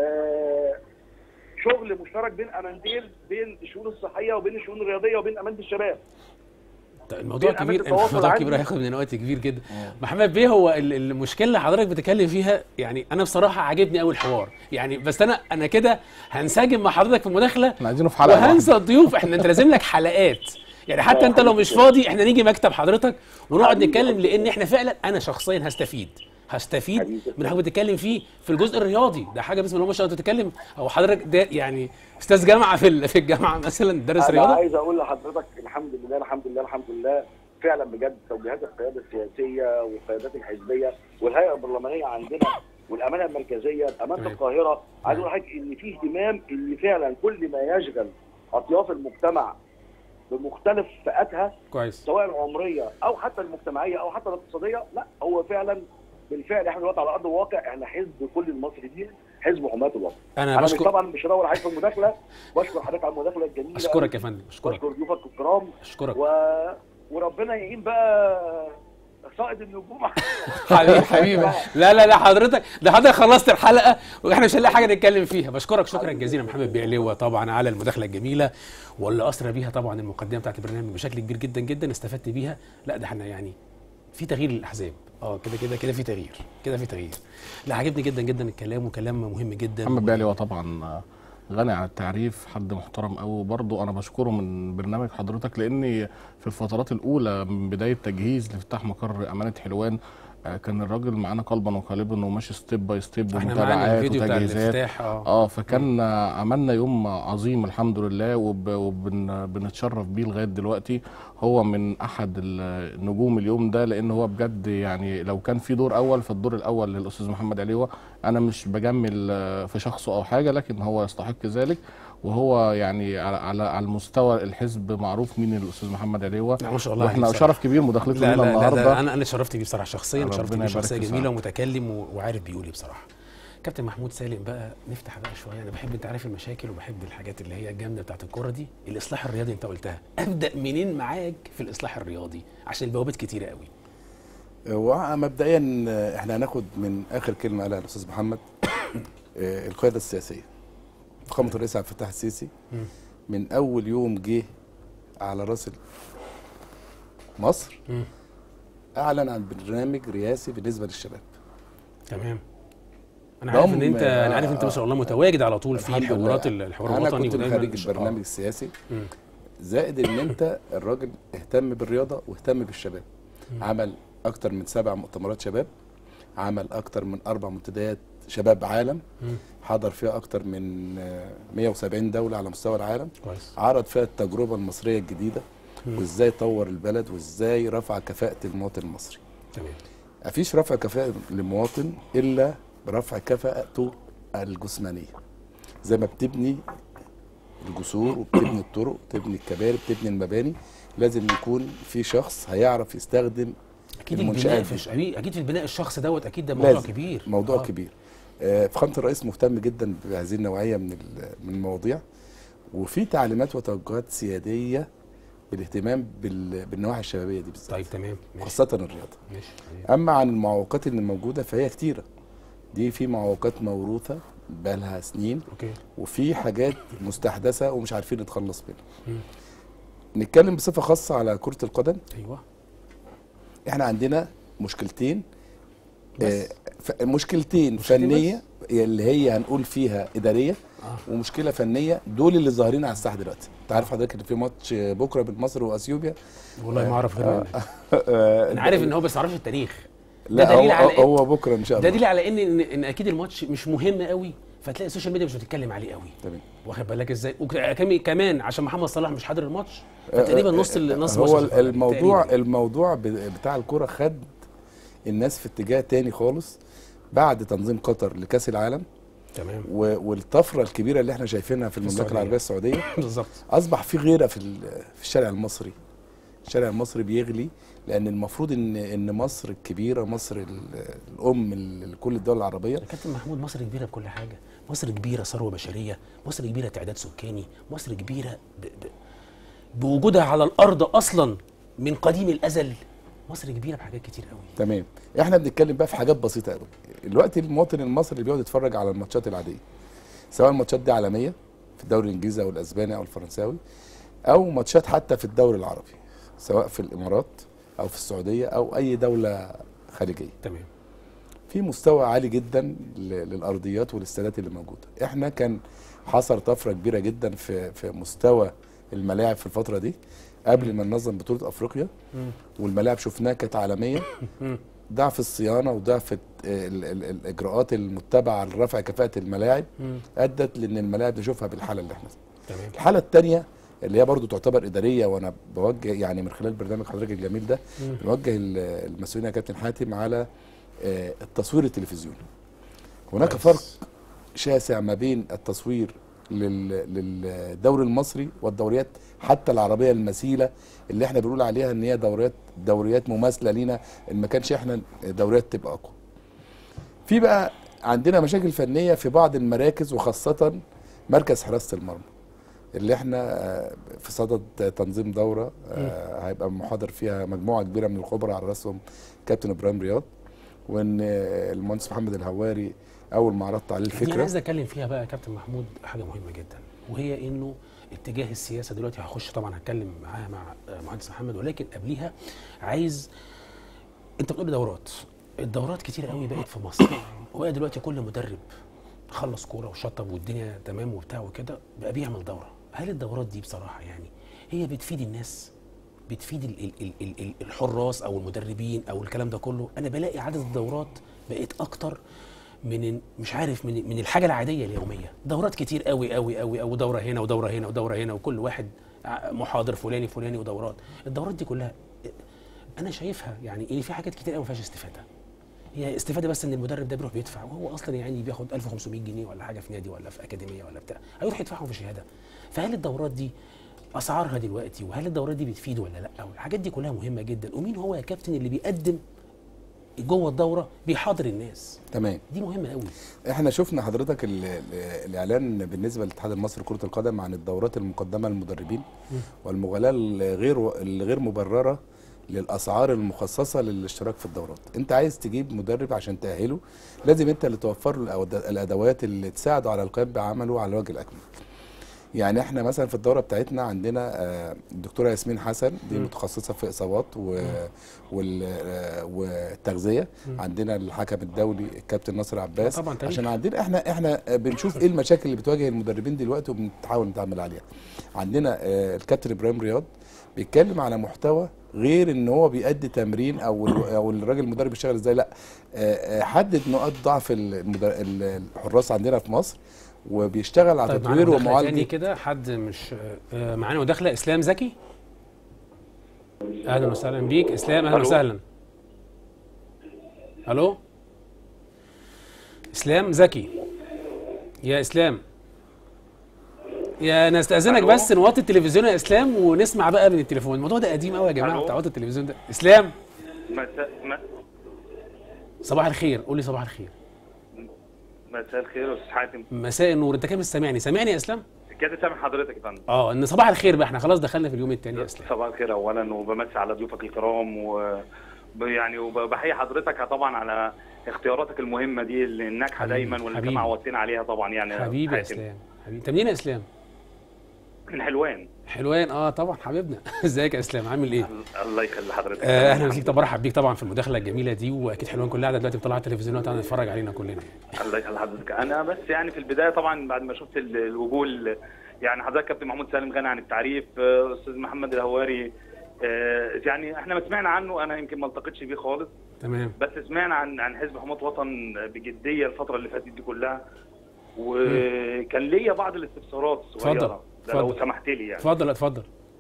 آه شغل مشترك بين امانتين بين الشؤون الصحيه وبين الشؤون الرياضيه وبين امانه الشباب
طيب الموضوع
بين أمانة
كبير
التواصل
الموضوع
عندي.
كبير هياخد من وقت كبير جدا محمد بيه هو ال- المشكله اللي حضرتك بتتكلم فيها يعني انا بصراحه عاجبني قوي الحوار يعني بس انا انا كده هنسجم مع حضرتك في مداخله
احنا عايزينه في حلقه
وهنسى
واحدة.
الضيوف احنا انت لازم لك حلقات يعني حتى انت لو مش فاضي احنا نيجي مكتب حضرتك ونقعد
حبيبي.
نتكلم لان احنا فعلا انا شخصيا هستفيد هستفيد
حبيبي.
من اللي حضرتك بتتكلم فيه في الجزء الرياضي ده حاجه بسم الله ما شاء الله تتكلم او حضرتك ده يعني استاذ جامعه في ال- في الجامعه مثلا درس
انا
رياضه
عايز اقول لحضرتك الحمد لله الحمد لله الحمد لله فعلا بجد توجيهات القياده السياسيه والقيادات الحزبيه والهيئه البرلمانيه عندنا والامانه المركزيه امانه
تمام.
القاهره عايز اقول لحضرتك ان في اهتمام ان فعلا كل ما يشغل اطياف المجتمع بمختلف فئاتها
كويس
سواء العمريه او حتى المجتمعيه او حتى الاقتصاديه لا هو فعلا بالفعل احنا دلوقتي على ارض الواقع احنا حزب كل المصريين حزب حماة الوطن
انا
انا مش
بشكر
طبعا مش هدور عليك في المداخله بشكر حضرتك على المداخله الجميله
اشكرك يا فندم اشكرك
بشكر ضيوفك الكرام
اشكرك
و... وربنا يعين بقى صائد النجوم
حبيبي حبيبي لا لا لا حضرتك ده حضرتك خلصت الحلقه واحنا مش هنلاقي حاجه نتكلم فيها بشكرك شكرا جزيلا محمد بيعلوه طبعا على المداخله الجميله واللي اسرى بيها طبعا المقدمه بتاعت البرنامج بشكل كبير جدا جدا استفدت بيها لا ده احنا يعني في تغيير للاحزاب اه كده كده كده في تغيير كده في تغيير لا عجبني جدا جدا الكلام وكلام مهم جدا
محمد بيعلي هو طبعا غني عن التعريف حد محترم قوي وبرضه انا بشكره من برنامج حضرتك لاني في الفترات الاولى من بدايه تجهيز لافتتاح مقر امانه حلوان آه، كان الراجل معانا قلبا وقالبا وماشي ستيب باي ستيب
احنا معانا
ومتابعات
الفيديو بتاع
وتجهيزات
الافتتاح اه
اه فكان آه، عملنا يوم عظيم الحمد لله وبنتشرف بيه لغايه دلوقتي هو من احد ال- النجوم اليوم ده لان هو بجد يعني لو كان في دور اول فالدور الاول للاستاذ محمد عليوه انا مش بجمل آه، في شخصه او حاجه لكن هو يستحق ذلك وهو يعني على على على المستوى الحزب معروف مين الاستاذ محمد عليوه
لا، ما شاء الله
واحنا
عليه
شرف كبير مداخلته
لا
لنا
لا لا
النهارده
ده انا انا اتشرفت بيه بصراحه شخصيا
ربنا
اتشرفت بيه
يبارك
شخصيه
في
جميله
سعادتك.
ومتكلم و- وعارف بيقول ايه بصراحه كابتن محمود سالم بقى نفتح بقى شويه انا بحب انت عارف المشاكل وبحب الحاجات اللي هي الجامده بتاعت الكوره دي الاصلاح الرياضي انت قلتها ابدا منين معاك في الاصلاح الرياضي عشان البوابات كتيره قوي
ومبدئيا آه، احنا هناخد من اخر كلمه قالها الاستاذ محمد آه، القياده السياسيه فخامه الرئيس عبد الفتاح السيسي
مم.
من اول يوم جه على راس مصر
مم.
اعلن عن برنامج رئاسي بالنسبه للشباب
تمام انا
ضم-
عارف ان انت انا عارف انت ما
آه،
شاء الله متواجد على طول في
الحمد
الحوارات
لله.
الحوار
انا
الوطني
كنت من
ودايماً
خريج
مش-
البرنامج
آه.
السياسي
مم.
زائد ان انت الراجل اهتم بالرياضه واهتم بالشباب عمل اكتر من سبع مؤتمرات شباب عمل اكتر من اربع منتديات شباب عالم
مم.
حضر فيها اكتر من آه، 170 دوله على مستوى العالم
كويس
عرض فيها التجربه المصريه الجديده
مم.
وازاي طور البلد وازاي رفع كفاءه المواطن المصري
تمام
مفيش رفع كفاءه للمواطن الا برفع كفاءته الجسمانيه زي ما بتبني الجسور وبتبني الطرق بتبني الكباري بتبني المباني لازم يكون في شخص هيعرف يستخدم
اكيد
المنشآت
البناء
دي.
في أكيد- اكيد في البناء الشخص دوت اكيد ده موضوع
لازم.
كبير
موضوع
آه.
كبير آه، فخامه الرئيس مهتم جدا بهذه النوعيه من ال- من المواضيع وفي تعليمات وتوجهات سياديه بالاهتمام بال- بالنواحي الشبابيه دي بالذات
طيب تمام ماشي
خاصه الرياضه
ماشي
اما عن المعوقات اللي موجوده فهي كتيره دي في معوقات موروثه بقالها سنين
اوكي
وفي حاجات مستحدثه ومش عارفين نتخلص منها
مم.
نتكلم بصفه خاصه على كره القدم
ايوه
احنا عندنا مشكلتين
بس.
آه، ف- مشكلتين
مشكلتين
فنيه اللي هي هنقول فيها اداريه
آه.
ومشكله فنيه دول اللي ظاهرين على الساحه دلوقتي انت عارف حضرتك ان في ماتش بكره بين مصر واثيوبيا
والله ما اعرف غير
آه،
منك
آه،
انا عارف ان هو بس ما اعرفش التاريخ
لا
ده دليل
هو,
على إيه؟
هو بكره ان شاء
ده
الله
دليل على ان ان, إن اكيد الماتش مش مهم قوي فتلاقي السوشيال ميديا مش بتتكلم عليه قوي
تمام
واخد بالك ازاي وكمان كمان عشان محمد صلاح مش حاضر الماتش فتقريبا نص ال- نص
هو
مصر اتفرج
الموضوع
تقريباً.
الموضوع ب- بتاع الكرة خد الناس في اتجاه تاني خالص بعد تنظيم قطر لكأس العالم
تمام
و- والطفرة الكبيرة اللي احنا شايفينها في المملكة
السعودية.
العربية السعودية
بالظبط
اصبح في غيره في ال- في الشارع المصري الشارع المصري بيغلي لان المفروض ان ان مصر الكبيره مصر ال- الام ل- لكل الدول العربيه
يا كابتن محمود مصر كبيره بكل حاجه مصر كبيره ثروه بشريه مصر كبيره تعداد سكاني مصر كبيره ب... ب... بوجودها على الارض اصلا من قديم الازل مصر كبيره بحاجات كتير قوي
تمام احنا بنتكلم بقى في حاجات بسيطه قوي دلوقتي المواطن المصري اللي بيقعد يتفرج على الماتشات العاديه سواء الماتشات دي عالميه في الدوري الانجليزي او الاسباني او الفرنساوي او ماتشات حتى في الدوري العربي سواء في الامارات او في السعوديه او اي دوله خارجيه
تمام
في مستوى عالي جدا ل- للارضيات والاستادات اللي موجوده احنا كان حصل طفره كبيره جدا في في مستوى الملاعب في الفتره دي قبل ما ننظم بطوله افريقيا والملاعب شفناها كانت عالميه ضعف الصيانه وضعف ال- ال- ال- الاجراءات المتبعه لرفع كفاءه الملاعب ادت لان الملاعب نشوفها بالحاله اللي احنا
تمام
الحاله الثانيه اللي هي برضو تعتبر اداريه وانا بوجه يعني من خلال برنامج حضرتك الجميل ده بوجه ال- المسؤولين يا كابتن حاتم على آه، التصوير التلفزيوني هناك
كويس.
فرق شاسع ما بين التصوير لل- للدوري المصري والدوريات حتى العربيه المثيله اللي احنا بنقول عليها ان هي دوريات دوريات مماثله لينا ان ما كانش احنا دوريات تبقى اقوى في بقى عندنا مشاكل فنيه في بعض المراكز وخاصه مركز حراسه المرمى اللي احنا آه، في صدد تنظيم دوره آه، هيبقى محاضر فيها مجموعه كبيره من الخبراء على راسهم كابتن ابراهيم رياض وان آه، المهندس محمد الهواري اول ما عرضت عليه
دي انا
الفكره
عايز اتكلم فيها بقى يا كابتن محمود حاجه مهمه جدا وهي انه اتجاه السياسه دلوقتي هخش طبعا هتكلم معاها مع آه، مهندس محمد ولكن قبليها عايز انت بتقول دورات الدورات كتير قوي بقت في مصر وبقى دلوقتي كل مدرب خلص كوره وشطب والدنيا تمام وبتاع وكده بقى بيعمل دوره هل الدورات دي بصراحه يعني هي بتفيد الناس بتفيد ال ال ال ال ال الحراس او المدربين او الكلام ده كله انا بلاقي عدد الدورات بقت اكتر من مش عارف من من الحاجه العاديه اليوميه دورات كتير قوي قوي قوي او دوره هنا ودوره هنا ودوره هنا وكل واحد ع- محاضر فلاني فلاني ودورات الدورات دي كلها انا شايفها يعني ان في حاجات كتير قوي ما فيهاش استفاده هي استفاده بس ان المدرب ده بيروح بيدفع وهو اصلا يعني بياخد 1500 جنيه ولا حاجه في نادي ولا في اكاديميه ولا بتاع هيروح يدفعهم في شهاده فهل الدورات دي اسعارها دلوقتي وهل الدورات دي بتفيد ولا لا والحاجات دي كلها مهمه جدا ومين هو يا كابتن اللي بيقدم جوه الدوره بيحاضر الناس
تمام
دي مهمه قوي
احنا شفنا حضرتك ال- ال- الاعلان بالنسبه للاتحاد المصري لكره القدم عن الدورات المقدمه للمدربين والمغالاه الغير الغير مبرره للاسعار المخصصه للاشتراك في الدورات انت عايز تجيب مدرب عشان تاهله لازم انت اللي توفر له الأود- الادوات اللي تساعده على القيام بعمله على الوجه الاكمل يعني احنا مثلا في الدوره بتاعتنا عندنا آه، الدكتوره ياسمين حسن دي متخصصه في اصابات و... وال... آه، والتغذيه عندنا الحكم الدولي الكابتن ناصر عباس
طبعاً تاريخ.
عشان عندنا احنا احنا بنشوف ايه المشاكل اللي بتواجه المدربين دلوقتي وبنحاول نتعامل عليها عندنا آه، الكابتن ابراهيم رياض بيتكلم على محتوى غير ان هو بيأدي تمرين او ال- او الراجل المدرب بيشتغل ازاي لا آه، آه، حدد نقاط ضعف المدر... ال- الحراس عندنا في مصر وبيشتغل على
طيب
تطوير
معانا مداخلة تاني
ومعالجه
كده حد مش آه، معانا مداخله اسلام زكي اهلا وسهلا بيك اسلام اهلا
ألو.
وسهلا الو اسلام زكي يا اسلام يا انا استاذنك
ألو.
بس نوطي التلفزيون يا اسلام ونسمع بقى من التليفون الموضوع ده قديم قوي يا جماعه
ألو.
بتاع وطي التلفزيون ده اسلام
مساء م-
صباح الخير قول لي صباح الخير
مساء الخير يا استاذ حاتم
مساء النور انت كده مش سامعني سامعني يا اسلام
كده سامع حضرتك يا فندم
اه ان صباح الخير بقى احنا خلاص دخلنا في اليوم الثاني يا اسلام
صباح الخير اولا وبمسي على ضيوفك الكرام و ب- يعني وبحيي حضرتك طبعا على اختياراتك المهمه دي اللي الناجحه
حبيبي،
دايما واللي
حبيبي.
كما عودتنا عليها طبعا يعني يا
حبيبي يا
حاتم.
اسلام حبيبي انت منين يا اسلام
من حلوان
حلوان اه طبعا حبيبنا ازيك يا اسلام عامل ايه
الله يخلي حضرتك
آه اهلا بيك طبعا ارحب بيك طبعا في المداخله الجميله دي واكيد حلوان كلها قاعده دلوقتي بتطلع على التلفزيون وتعالى نتفرج علينا كلنا يعني.
الله يخلي حضرتك انا بس يعني في البدايه طبعا بعد ما شفت ال- الوجوه ال- يعني حضرتك كابتن محمود سالم غني عن التعريف آه، استاذ محمد الهواري آه، يعني احنا ما سمعنا عنه انا يمكن ما التقيتش بيه خالص
تمام
بس سمعنا عن عن حزب حماة وطن بجديه الفتره اللي فاتت دي كلها وكان ليا بعض الاستفسارات الصغيره
اتفضل،
ده لو
اتفضل.
سمحت لي يعني
اتفضل اتفضل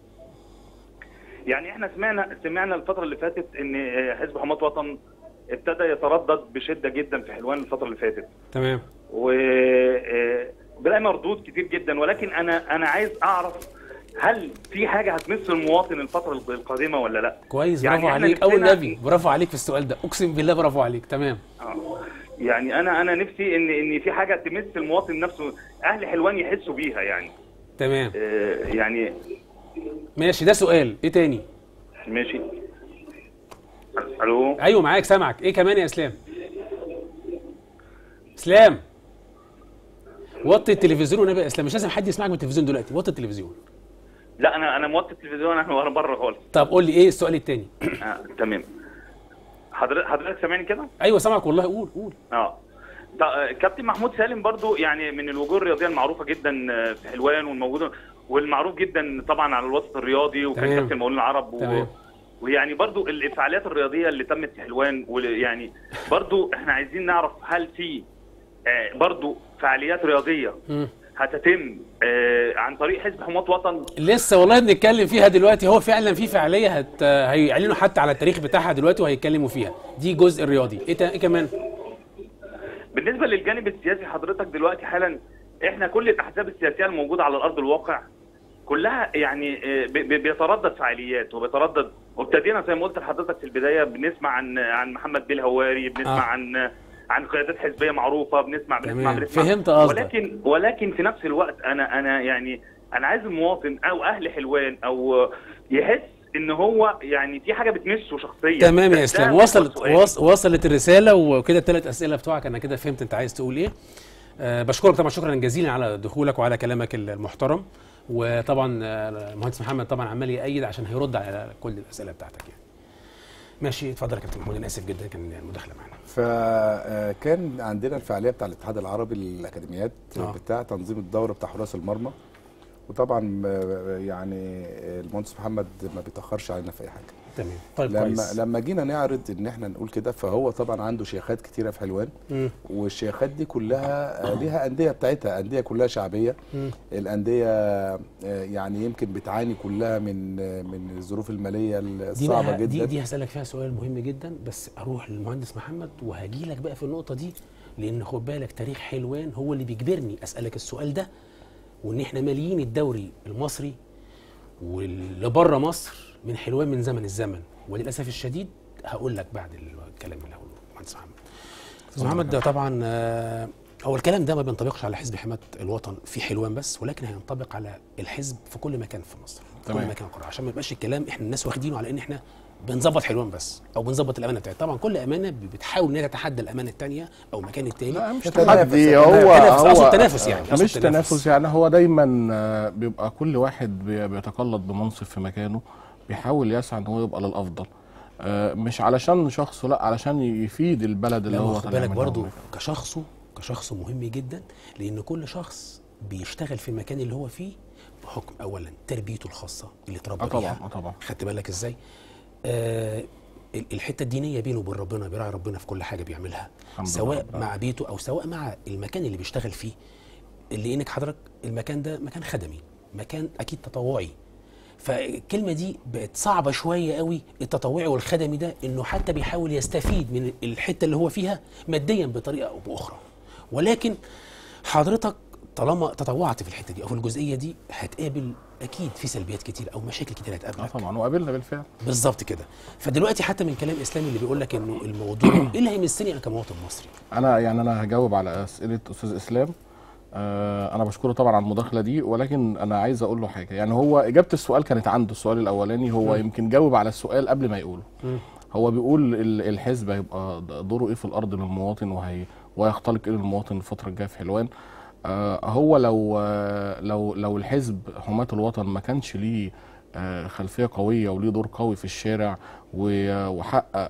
يعني احنا سمعنا سمعنا الفتره اللي فاتت ان حزب حماة وطن ابتدى يتردد بشده جدا في حلوان الفتره اللي فاتت
تمام
و آه، بلاقي مردود كتير جدا ولكن انا انا عايز اعرف هل في حاجه هتمس المواطن الفتره القادمه ولا لا؟
كويس
يعني
برافو
احنا
عليك اول
نفسنا-
نبي برافو عليك في السؤال ده اقسم بالله برافو عليك تمام
آه. يعني انا انا نفسي ان ان في حاجه تمس المواطن نفسه اهل حلوان يحسوا بيها يعني
تمام
آه، يعني
ماشي ده سؤال ايه تاني
ماشي الو
ايوه معاك سامعك ايه كمان يا اسلام اسلام وطي التلفزيون والنبي يا اسلام مش لازم حد يسمعك من التلفزيون دلوقتي وطي التلفزيون
لا انا انا موطي التلفزيون احنا ورا بره خالص
طب قول لي ايه السؤال التاني
آه، تمام حضرتك حضرتك سامعني كده؟
ايوه سامعك والله قول قول
اه تا- كابتن محمود سالم برضو يعني من الوجوه الرياضيه المعروفه جدا آه، في حلوان والموجوده والمعروف جدا طبعا على الوسط الرياضي وكان
تمام.
كابتن مولين العرب و...
تمام.
ويعني برضو الفعاليات الرياضيه اللي تمت في حلوان وال- يعني برضو احنا عايزين نعرف هل في آه، برضو فعاليات رياضيه
مم.
هتتم آه، عن طريق حزب حماة وطن
لسه والله بنتكلم فيها دلوقتي هو فعلا في فعاليه هت... هيعلنوا حتى على التاريخ بتاعها دلوقتي وهيتكلموا فيها دي جزء الرياضي ايه, تا... إيه كمان
بالنسبه للجانب السياسي حضرتك دلوقتي حالا احنا كل الاحزاب السياسيه الموجوده على ارض الواقع كلها يعني آه، ب- ب- بيتردد فعاليات وبيتردد وابتدينا زي ما قلت لحضرتك في البدايه بنسمع عن عن محمد بيه الهواري بنسمع
آه.
آه. عن عن قيادات حزبيه معروفه بنسمع بنسمع
تمام.
بنسمع
فهمت قصدك.
ولكن ولكن في نفس الوقت انا انا يعني انا عايز المواطن او اهل حلوان او يحس ان هو يعني في حاجه بتمسه شخصيا
تمام
ده-
يا
ده
اسلام
محور
وصلت
سؤالي.
وص... وصلت الرساله وكده الثلاث اسئله بتوعك انا كده فهمت انت عايز تقول ايه أه بشكرك طبعا شكرا جزيلا على دخولك وعلى كلامك المحترم وطبعا آه، المهندس محمد طبعا عمال يأيد عشان هيرد على كل الاسئله بتاعتك يعني ماشي اتفضل يا كابتن محمود انا اسف جدا كان المداخله معانا
فكان عندنا الفعاليه بتاع الاتحاد العربي للاكاديميات
آه.
بتاع تنظيم الدوره بتاع حراس المرمى وطبعا آه، يعني المهندس محمد ما بيتاخرش علينا في اي حاجه
تمام طيب
لما
كويس
لما جينا نعرض ان احنا نقول كده فهو طبعا عنده شيخات كتيره في حلوان
مم.
والشيخات دي كلها آه، ليها انديه بتاعتها انديه كلها شعبيه
مم.
الانديه آه، يعني يمكن بتعاني كلها من آه، من الظروف الماليه
دي
الصعبه
بقى
جدا
دي دي هسألك فيها سؤال مهم جدا بس اروح للمهندس محمد وهجي لك بقى في النقطة دي لأن خد بالك تاريخ حلوان هو اللي بيجبرني أسألك السؤال ده وإن إحنا ماليين الدوري المصري واللي بره مصر من حلوان من زمن الزمن وللأسف الشديد هقول لك بعد الكلام اللي هقوله المهندس محمد أستاذ محمد ده طبعا آه، هو الكلام ده ما بينطبقش على حزب حماية الوطن في حلوان بس ولكن هينطبق على الحزب في كل مكان في مصر في كل
تمام.
مكان قرى عشان ما يبقاش الكلام احنا الناس واخدينه على ان احنا بنظبط حلوان بس او بنظبط الامانه بتاعتها طبعا كل امانه بتحاول ان هي تتحدى الامانه الثانيه او مكان التاني
لا مش
تنافس.
تحدي هو
تنافس،
هو
أقصد تنافس يعني، أقصد
مش
تنافس.
تنافس يعني هو دايما آه، بيبقى كل واحد بي- بيتقلد بمنصب في مكانه بيحاول يسعى ان هو يبقى للافضل آه، مش علشان شخصه لا علشان يفيد البلد اللي
لا
هو
هو خد
طالع
بالك
منها
برضه
ومنها.
كشخصه كشخصه مهم جدا لان كل شخص بيشتغل في المكان اللي هو فيه بحكم اولا تربيته الخاصه اللي اتربى
اه طبعا
بيها
اه طبعا
خدت بالك ازاي آه ال- الحته الدينيه بينه وبين ربنا بيراعي ربنا في كل حاجه بيعملها
الحمد
سواء
لله.
مع بيته او سواء مع المكان اللي بيشتغل فيه اللي انك حضرتك المكان ده مكان خدمي مكان اكيد تطوعي فالكلمه دي بقت صعبه شويه قوي التطوعي والخدمي ده انه حتى بيحاول يستفيد من الحته اللي هو فيها ماديا بطريقه او باخرى ولكن حضرتك طالما تطوعت في الحته دي او في الجزئيه دي هتقابل اكيد في سلبيات كتير او مشاكل كتير
اه
هتقابلك
طبعا وقابلنا بالفعل
بالظبط كده فدلوقتي حتى من كلام اسلامي اللي بيقول لك انه الموضوع ايه اللي هيمسني انا كمواطن مصري
انا يعني انا هجاوب على اسئله استاذ اسلام آه انا بشكره طبعا على المداخله دي ولكن انا عايز اقول له حاجه يعني هو اجابه السؤال كانت عنده السؤال الاولاني هو يمكن جاوب على السؤال قبل ما يقوله هو بيقول ال- الحزب هيبقى دوره ايه في الارض للمواطن وهي ويختلق ايه للمواطن الفتره الجايه في حلوان آه هو لو آه لو لو الحزب حماة الوطن ما كانش ليه آه خلفيه قويه وليه دور قوي في الشارع و- وحقق آه،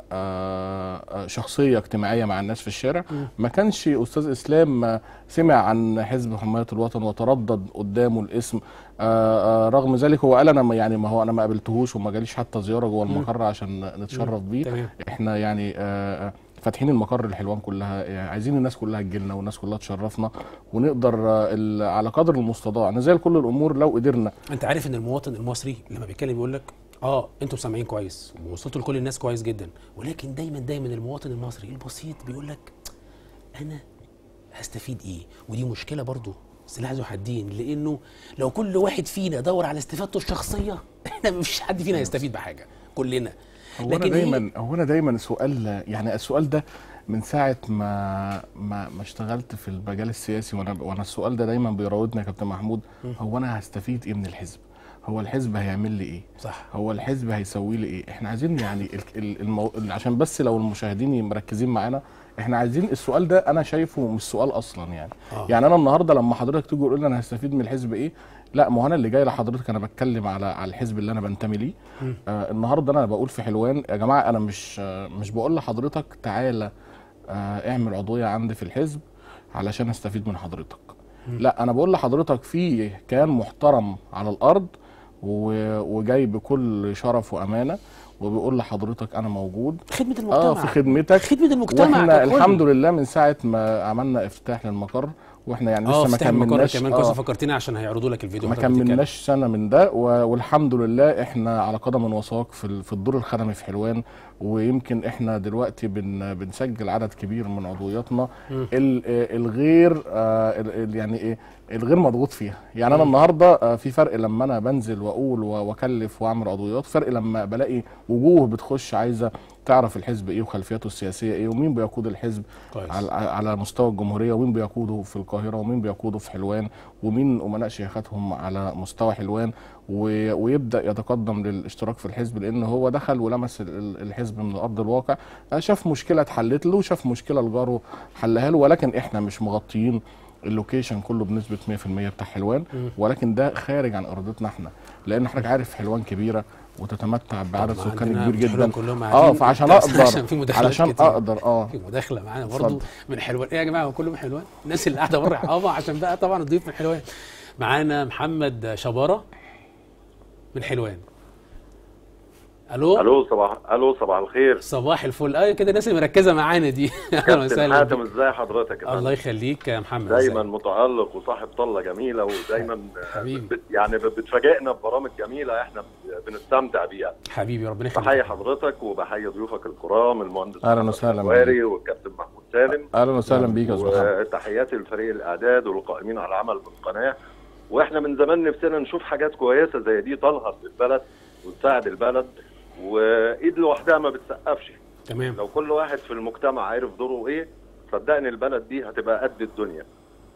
آه، شخصيه اجتماعيه مع الناس في الشارع ما كانش استاذ اسلام آه، سمع عن حزب حمايه الوطن وتردد قدامه الاسم آه، آه، رغم ذلك هو قال انا ما- يعني ما هو انا ما قابلتهوش وما جاليش حتى زياره جوه المقر عشان نتشرف بيه
تمام
احنا يعني آه، آه، فاتحين المقر الحلوان كلها يعني عايزين الناس كلها تجيلنا والناس كلها تشرفنا ونقدر آه، ال- على قدر المستطاع نزال كل الامور لو قدرنا
انت عارف ان المواطن المصري لما بيتكلم يقول لك اه انتوا سامعين كويس ووصلتوا لكل الناس كويس جدا ولكن دايما دايما المواطن المصري البسيط بيقول لك انا هستفيد ايه ودي مشكله برضو سلاح ذو حدين لانه لو كل واحد فينا دور على استفادته الشخصيه احنا مفيش حد فينا هيستفيد بحاجه كلنا
هو انا
لكن
دايما هو انا دايما السؤال يعني السؤال ده من ساعه ما ما ما اشتغلت في المجال السياسي وانا وانا السؤال ده دايما بيراودني يا كابتن محمود هو انا هستفيد ايه من الحزب؟ هو الحزب هيعمل لي ايه؟
صح
هو الحزب هيسوي لي ايه؟ احنا عايزين يعني ال- ال- المو... عشان بس لو المشاهدين مركزين معانا احنا عايزين السؤال ده انا شايفه مش سؤال اصلا يعني
آه.
يعني انا النهارده لما حضرتك تيجي تقول لي انا هستفيد من الحزب ايه لا ما هو انا اللي جاي لحضرتك انا بتكلم على على الحزب اللي انا بنتمي ليه آه النهارده انا بقول في حلوان يا جماعه انا مش آه مش بقول لحضرتك تعالى آه اعمل عضويه عندي في الحزب علشان استفيد من حضرتك لا انا بقول لحضرتك في كيان محترم على الارض و- وجاي بكل شرف وامانه وبيقول لحضرتك انا موجود
خدمه المجتمع
اه في خدمتك
خدمه المجتمع
واحنا
ككل.
الحمد لله من ساعه ما عملنا افتتاح للمقر واحنا يعني لسه
اه
ما
افتح المقر
كملناش
كمان كويس
آه
فكرتني عشان هيعرضوا لك الفيديو
ما
وأنت بتتكلم.
كملناش سنه من ده و- والحمد لله احنا على قدم وساق في ال- في الدور الخدمي في حلوان ويمكن احنا دلوقتي بن بنسجل عدد كبير من عضوياتنا ال- آه، الغير آه، ال- ال- يعني ايه الغير مضغوط فيها يعني انا النهارده آه، في فرق لما انا بنزل واقول و- واكلف واعمل عضويات فرق لما بلاقي وجوه بتخش عايزه تعرف الحزب ايه وخلفياته السياسيه ايه ومين بيقود الحزب
كويس.
على على مستوى الجمهوريه ومين بيقوده في القاهره ومين بيقوده في حلوان ومين امناء شيخاتهم على مستوى حلوان و- ويبدا يتقدم للاشتراك في الحزب لان هو دخل ولمس ال- ال- الحزب من ارض الواقع آه، شاف مشكله اتحلت له شاف مشكله لجاره حلها له ولكن احنا مش مغطيين اللوكيشن كله بنسبه 100% بتاع حلوان ولكن ده خارج عن ارادتنا احنا لان حضرتك عارف حلوان كبيره وتتمتع بعدد
طبعاً
سكاني
عندنا
كبير
حلوان
جدا
كلهم
اه
قاعدين.
فعشان
بس
اقدر
عشان في مداخلات
علشان
كتير.
اقدر اه
في مداخله معانا برضو
اتفضل.
من حلوان ايه يا جماعه هو كله من حلوان الناس اللي قاعده بره اه عشان بقى طبعا الضيوف من حلوان معانا محمد شباره من حلوان الو
الو صباح الو صباح الخير
صباح الفل اه كده الناس اللي مركزه معانا دي اهلا
كابتن
وسهلا
حاتم
بيك.
ازاي حضرتك يا
الله
فندم؟
يخليك يا محمد
دايما
إزيك؟
متالق وصاحب طله جميله ودايما
حبيبي.
بت- يعني بتفاجئنا ببرامج جميله احنا بنستمتع بيها
حبيبي ربنا يخليك
بحيي حضرتك وبحيي ضيوفك الكرام المهندس
أهلاً
محمد
وسهلاً
الواري والكابتن محمود سالم
اهلا وسهلا بيك يا استاذ محمد
وتحياتي لفريق الاعداد والقائمين على العمل بالقناه واحنا من زمان نفسنا نشوف حاجات كويسه زي دي تنهض بالبلد وتساعد البلد وايد لوحدها ما بتسقفش
تمام
لو كل واحد في المجتمع عارف دوره ايه صدقني البلد دي هتبقى قد الدنيا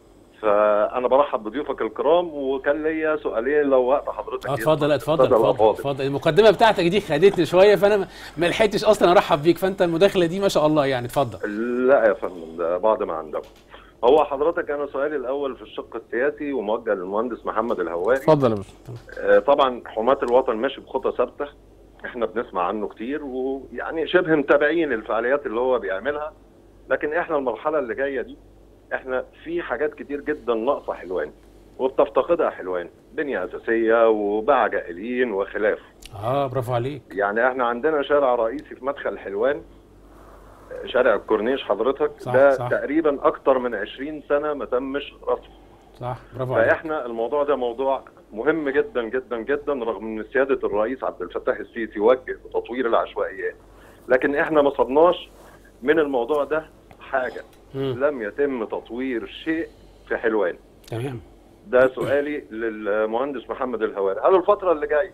فانا برحب بضيوفك الكرام وكان ليا سؤالين لو وقت حضرتك
اه اتفضل اتفضل
اتفضل يا
اتفضل
فاضل.
اتفضل المقدمه بتاعتك دي خدتني شويه فانا ما- ما لحقتش اصلا ارحب بيك فانت المداخله دي ما شاء الله يعني اتفضل
لا يا فندم ده بعد ما عندكم هو حضرتك انا سؤالي الاول في الشق السياسي وموجه للمهندس محمد الهواري
اتفضل يا باشا
آه، طبعا حماة الوطن ماشي بخطى ثابته احنا بنسمع عنه كتير ويعني شبه متابعين الفعاليات اللي هو بيعملها لكن احنا المرحله اللي جايه دي احنا في حاجات كتير جدا ناقصه حلوان وبتفتقدها حلوان بنيه اساسيه وباع جائلين وخلافه
اه برافو عليك
يعني احنا عندنا شارع رئيسي في مدخل حلوان آه، شارع الكورنيش حضرتك
صح،
ده
صح.
تقريبا اكتر من 20 سنه ما تمش رصفه
صح برافو عليك
فاحنا الموضوع ده موضوع مهم جدا جدا جدا رغم ان سياده الرئيس عبد الفتاح السيسي وجه بتطوير العشوائيات لكن احنا ما صدناش من الموضوع ده حاجه
مم.
لم يتم تطوير شيء في حلوان
تمام
ده سؤالي للمهندس محمد الهواري هل الفتره اللي جايه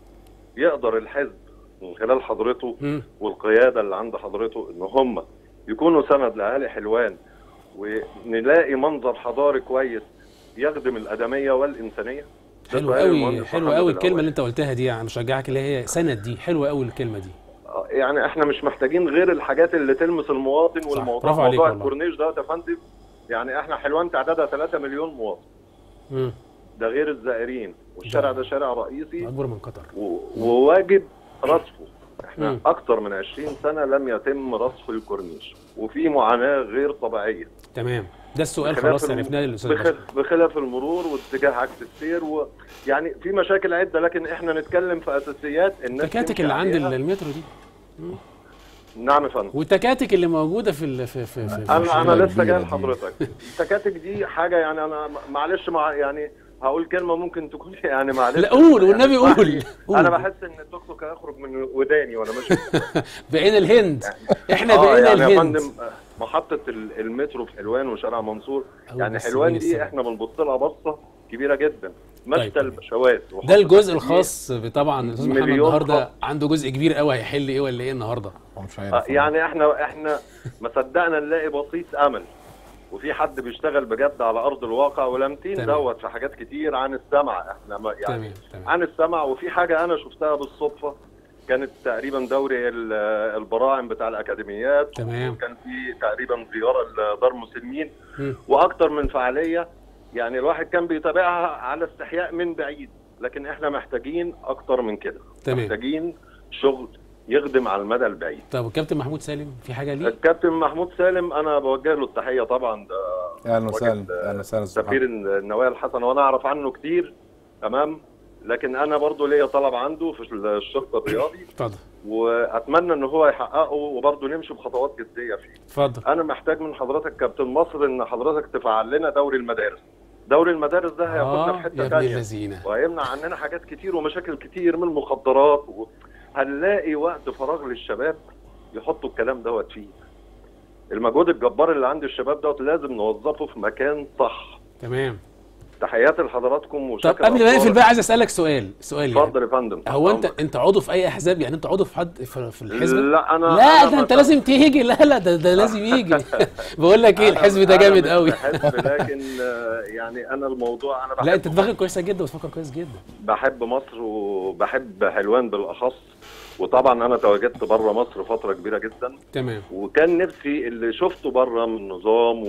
يقدر الحزب من خلال حضرته
مم.
والقياده اللي عند حضرته ان هم يكونوا سند لاهالي حلوان ونلاقي منظر حضاري كويس يخدم الادميه والانسانيه ده
حلو
سؤال
قوي
المهندس
حلو
محمد
قوي الكلمه
الأول.
اللي انت قلتها دي يعني مشجعك اللي هي سند دي حلوه قوي الكلمه دي
آه، يعني احنا مش محتاجين غير الحاجات اللي تلمس المواطن
صح،
والموضوع
برافو عليك
موضوع
والله.
الكورنيش ده يا فندم يعني احنا حلوان تعدادها 3 مليون مواطن
مم.
ده غير الزائرين والشارع ده شارع رئيسي
اكبر من قطر
و- وواجب رصفه احنا
مم.
اكتر من 20 سنه لم يتم رصف الكورنيش وفي معاناه غير طبيعيه
تمام ده السؤال
بخلاف
خلاص
الم-
عرفناه للاستاذ بشر
بخلاف, بخلاف المرور واتجاه عكس السير و يعني في مشاكل عده لكن احنا نتكلم في اساسيات الناس
تكاتك
تمشي
اللي عند
عليها.
المترو دي
نعم يا فندم
والتكاتك اللي موجوده في ال- في في, في, في
انا انا
مشكلة
لسه جاي
كبيرة دي.
لحضرتك التكاتك دي حاجه يعني انا معلش مع يعني هقول كلمه ممكن تكون يعني معلش
لا قول والنبي
يعني
قول قول.
انا بحس ان التوك توك هيخرج من وداني وانا ماشي
بقينا الهند احنا
اه
بقينا
يعني يا
الهند
فندم محطه ال- المترو في حلوان وشارع منصور
أول
يعني
بس
حلوان
مين
دي
السبب؟
احنا بنبص لها بصه كبيره جدا مشتى
طيب.
البشوات
ده الجزء
وحط
الخاص طبعا الاستاذ محمد
مليون
النهارده
خط.
عنده جزء كبير قوي هيحل ايه ولا ايه النهارده
هو مش
آه،
عارف
يعني احنا احنا ما صدقنا نلاقي بسيط امل وفي حد بيشتغل بجد على ارض الواقع ولامتين
تمام.
دوت في حاجات كتير عن السمع احنا ما يعني
تمام تمام
عن السمع وفي حاجه انا شفتها بالصدفه كانت تقريبا دوري ال- البراعم بتاع الاكاديميات
تمام.
وكان في تقريبا زياره لدار مسلمين
مم.
واكتر من فعاليه يعني الواحد كان بيتابعها على استحياء من بعيد لكن احنا محتاجين اكتر من كده
تمام
محتاجين شغل يخدم على المدى البعيد
طب والكابتن محمود سالم في حاجه ليه
الكابتن محمود سالم انا بوجه له التحيه طبعا ده
اهلا وسهلا
راجل،
اهلا وسهلا أستاذ
سفير النوايا الحسنه وانا اعرف عنه كتير تمام لكن انا برضو ليا طلب عنده في الشق الرياضي
اتفضل
واتمنى ان هو يحققه وبرضه نمشي بخطوات جديه فيه
اتفضل
انا محتاج من حضرتك كابتن مصر ان حضرتك تفعل لنا دوري المدارس دوري المدارس ده هياخدنا في
اه
حته
يا ابن
ثانيه
اللذينه
وهيمنع عننا حاجات كتير ومشاكل كتير من المخدرات و... هنلاقي وقت فراغ للشباب يحطوا الكلام دوت فيه المجهود الجبار اللي عند الشباب دوت لازم نوظفه في مكان صح
تمام
تحياتي لحضراتكم
طب
وشكل
قبل ما نقفل
أخبار.
بقى عايز اسالك سؤال سؤال يعني
اتفضل يا فندم
هو انت
تحت
انت عضو في اي احزاب يعني انت عضو في حد في, في الحزب
لا انا
لا
أنا
ده انت
ما-
لازم تيجي لا لا ده, ده لازم يجي بقول لك ايه
أنا-
الحزب ده
أنا
جامد
مش
قوي
بحب لكن آه، يعني انا الموضوع انا بحب
لا انت دماغك كويسه جدا وتفكر كويس جدا
بحب مصر وبحب حلوان بالاخص وطبعا انا تواجدت بره مصر فتره كبيره جدا
تمام
وكان نفسي اللي شفته بره من نظام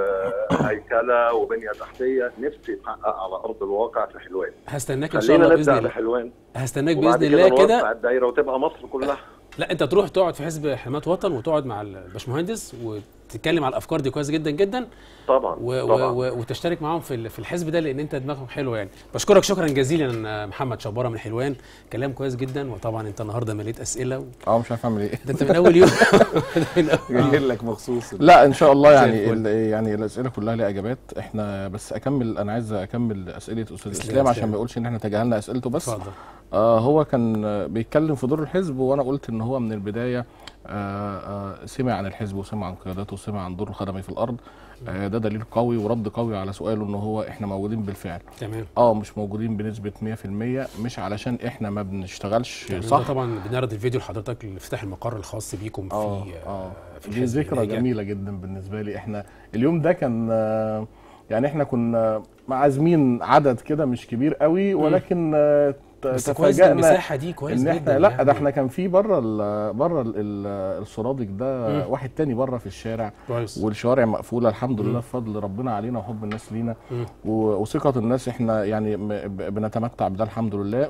وهيكله وبنيه تحتيه نفسي يتحقق على ارض الواقع في حلوان
هستناك ان شاء
خلينا
الله باذن
نبدا
الله
بحلوان
هستناك
وبعد
باذن
كده
الله
نوسع
كده
الدايره وتبقى مصر كلها
لا انت تروح تقعد في حزب حمايه وطن وتقعد مع الباشمهندس وتتكلم على الافكار دي كويس جدا جدا
طبعا
و و
طبعا
و وتشترك معاهم في ال- في الحزب ده لان انت دماغك حلوه يعني بشكرك شكرا جزيلا محمد شباره من حلوان كلام كويس جدا وطبعا انت النهارده مليت اسئله و...
اه مش عارف اعمل ايه
ده انت من اول يوم من أول-
جاي لك مخصوص
لا ان شاء الله
زي
يعني
الفل.
ال- يعني الاسئله كلها ليها اجابات احنا بس اكمل انا عايز اكمل اسئله استاذ
اسلام،
اسلام عشان
اسلام.
ما يقولش ان احنا تجاهلنا اسئلته بس
اتفضل
آه هو كان آه، بيتكلم في دور الحزب وانا قلت ان هو من البدايه آه آه سمع عن الحزب وسمع عن قيادته وسمع عن دوره الخدمي في الارض آه ده دليل قوي ورد قوي على سؤاله ان هو احنا موجودين بالفعل
تمام
اه مش موجودين بنسبه 100% مش علشان احنا ما بنشتغلش
تمام.
صح
ده طبعا بنعرض الفيديو لحضرتك لافتتاح المقر الخاص بيكم في
اه
آه،
اه
في
دي
الحزب
ذكرى
الناجح.
جميله جدا بالنسبه لي احنا اليوم ده كان آه، يعني احنا كنا معازمين عدد كده مش كبير قوي ولكن آه، ت-
بس كويس
تفاجأنا
المساحه دي كويس
ان
جدا
احنا لا
يعني.
ده احنا كان في بره ال- بره ال- ال- السرادق ده
مم.
واحد تاني بره في الشارع
كويس
والشوارع مقفوله الحمد
مم.
لله بفضل ربنا علينا وحب الناس لينا
مم.
و- وثقه الناس احنا يعني م- ب- بنتمتع بده الحمد لله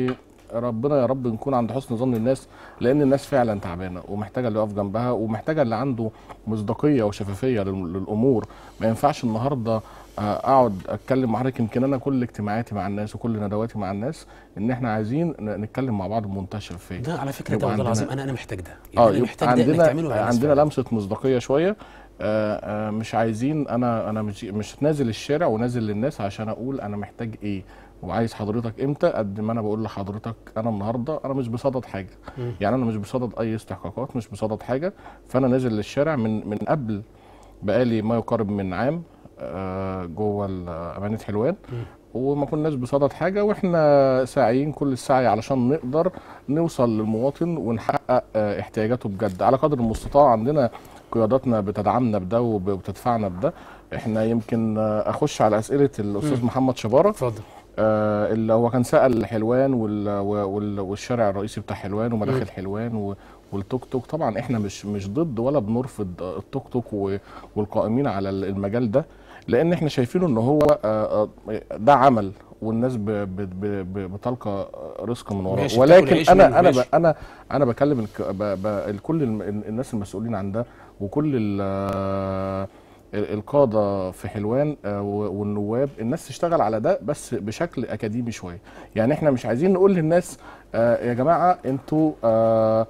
وربنا يا رب نكون عند حسن ظن الناس لان الناس فعلا تعبانه ومحتاجه اللي يقف جنبها ومحتاجه اللي عنده مصداقيه وشفافيه لل- للامور ما ينفعش النهارده آه، اقعد اتكلم مع حضرتك يمكن انا كل اجتماعاتي مع الناس وكل ندواتي مع الناس ان احنا عايزين ن- نتكلم مع بعض بمنتهى الشفافيه
ده على فكره ده
يبقى
والله
عندنا-
العظيم انا انا محتاج ده يعني
اه
انا
يبقى
محتاج ده انك
عندنا
تعمله مع الناس
عندنا
فعلاً.
لمسه مصداقيه شويه آه آه مش عايزين انا انا مش مش نازل الشارع ونازل للناس عشان اقول انا محتاج ايه وعايز حضرتك امتى قد ما انا بقول لحضرتك انا النهارده انا مش بصدد حاجه
مم.
يعني انا مش بصدد اي استحقاقات مش بصدد حاجه فانا نازل للشارع من من قبل بقالي ما يقارب من عام آه جوه ال- امانه حلوان
مم.
وما كناش بصدد حاجه واحنا ساعيين كل السعي علشان نقدر نوصل للمواطن ونحقق آه، احتياجاته بجد على قدر المستطاع عندنا قياداتنا بتدعمنا بده وب- وبتدفعنا بده احنا يمكن آه، اخش على اسئله الاستاذ
مم.
محمد شباره
اتفضل
آه اللي هو كان سال حلوان وال وال والشارع الرئيسي بتاع حلوان
مم.
ومداخل حلوان و والتوك توك طبعا احنا مش مش ضد ولا بنرفض التوك توك و- والقائمين على المجال ده لان احنا شايفينه ان هو آه، آه، ده عمل والناس ب- ب- ب- ب- بتلقى رزق من وراه
ماشي، بتاكل
ولكن
عيش منه،
انا انا ب-
ماشي.
انا انا بكلم الك- ب- ب- كل الم- الناس المسؤولين عن ده وكل ال- آه، القاده في حلوان آه، و- والنواب الناس تشتغل على ده بس بشكل اكاديمي شويه يعني احنا مش عايزين نقول للناس آه، يا جماعه انتوا آه،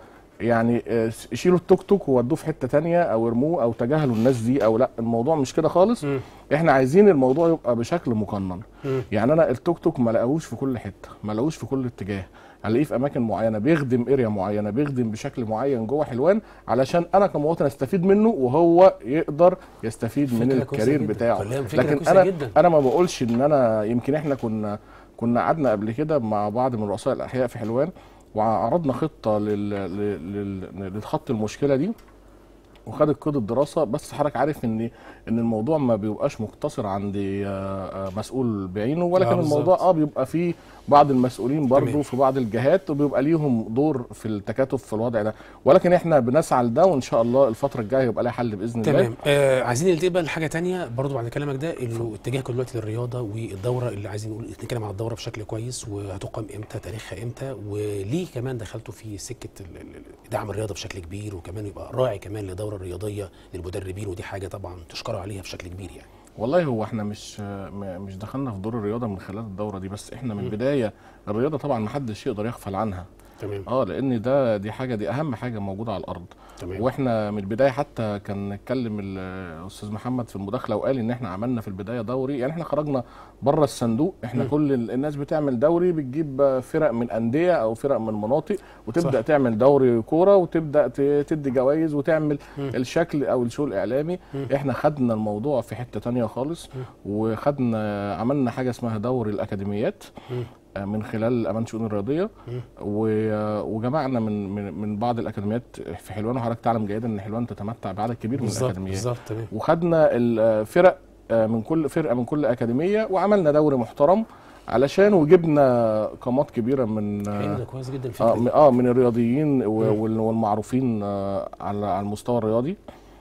يعني آه، شيلوا التوك توك وودوه في حته تانية او ارموه او تجاهلوا الناس دي او لا الموضوع مش كده خالص
مم.
احنا عايزين الموضوع يبقى بشكل مقنن
مم.
يعني انا التوك توك ما لاقوش في كل حته ما لاقوش في كل اتجاه هلاقيه في اماكن معينه بيخدم اريا معينه بيخدم بشكل معين جوه حلوان علشان انا كمواطن استفيد منه وهو يقدر يستفيد من
فكرة كويسة
الكارير
جدا.
بتاعه
كلام فكرة
لكن
كويسة
انا
جدا.
انا ما بقولش ان انا يمكن احنا كنا كنا قعدنا قبل كده مع بعض من رؤساء الاحياء في حلوان وعرضنا خطه لل... لل... لل... لخط المشكله دي وخدت قيد الدراسه بس حضرتك عارف ان ان الموضوع ما بيبقاش مقتصر عند آه، آه، مسؤول بعينه ولكن
آه، بالظبط.
الموضوع اه بيبقى فيه بعض المسؤولين برضه
تمام.
في بعض الجهات وبيبقى ليهم دور في التكاتف في الوضع ده ولكن احنا بنسعى لده وان شاء الله الفتره الجايه يبقى لها حل باذن الله
تمام آه عايزين ننتقل بقى لحاجه تانية برضو بعد كلامك ده انه اتجاهكم دلوقتي للرياضه والدوره اللي عايزين نقول نتكلم عن الدوره بشكل كويس وهتقام امتى تاريخها امتى وليه كمان دخلتوا في سكه ال- ال- ال- دعم الرياضه بشكل كبير وكمان يبقى راعي كمان للدوره الرياضيه للمدربين ودي حاجه طبعا تشكروا عليها بشكل كبير يعني
والله هو احنا مش م- مش دخلنا في دور الرياضه من خلال الدوره دي بس احنا من بدايه الرياضه طبعا ما حدش يقدر يغفل عنها
تمام
اه لان ده دي حاجه دي اهم حاجه موجوده على الارض
تمام
واحنا من البدايه حتى كان اتكلم ال- الاستاذ محمد في المداخله وقال ان احنا عملنا في البدايه دوري يعني احنا خرجنا بره الصندوق احنا
مم.
كل ال- الناس بتعمل دوري بتجيب فرق من انديه او فرق من مناطق وتبدا
صح.
صح. تعمل دوري كوره وتبدا ت- تدي جوائز وتعمل
مم.
الشكل او الشو الاعلامي
مم.
احنا خدنا الموضوع في حته تانية خالص وخدنا عملنا حاجه اسمها دوري الاكاديميات
مم.
آه، من خلال امان الشؤون الرياضيه
مم.
و- وجمعنا من من من بعض الاكاديميات في حلوان وحضرتك تعلم جيدا ان حلوان تتمتع بعدد كبير من
بالظبط
الاكاديميات
بالظبط تمام
وخدنا الفرق آه، من كل فرقه من كل اكاديميه وعملنا دوري محترم علشان وجبنا قامات كبيره من
حلو
اه
ده كويس جدا
اه
الفكره
من-
دي.
آه، من الرياضيين و-
مم.
وال- والمعروفين آه، على على المستوى الرياضي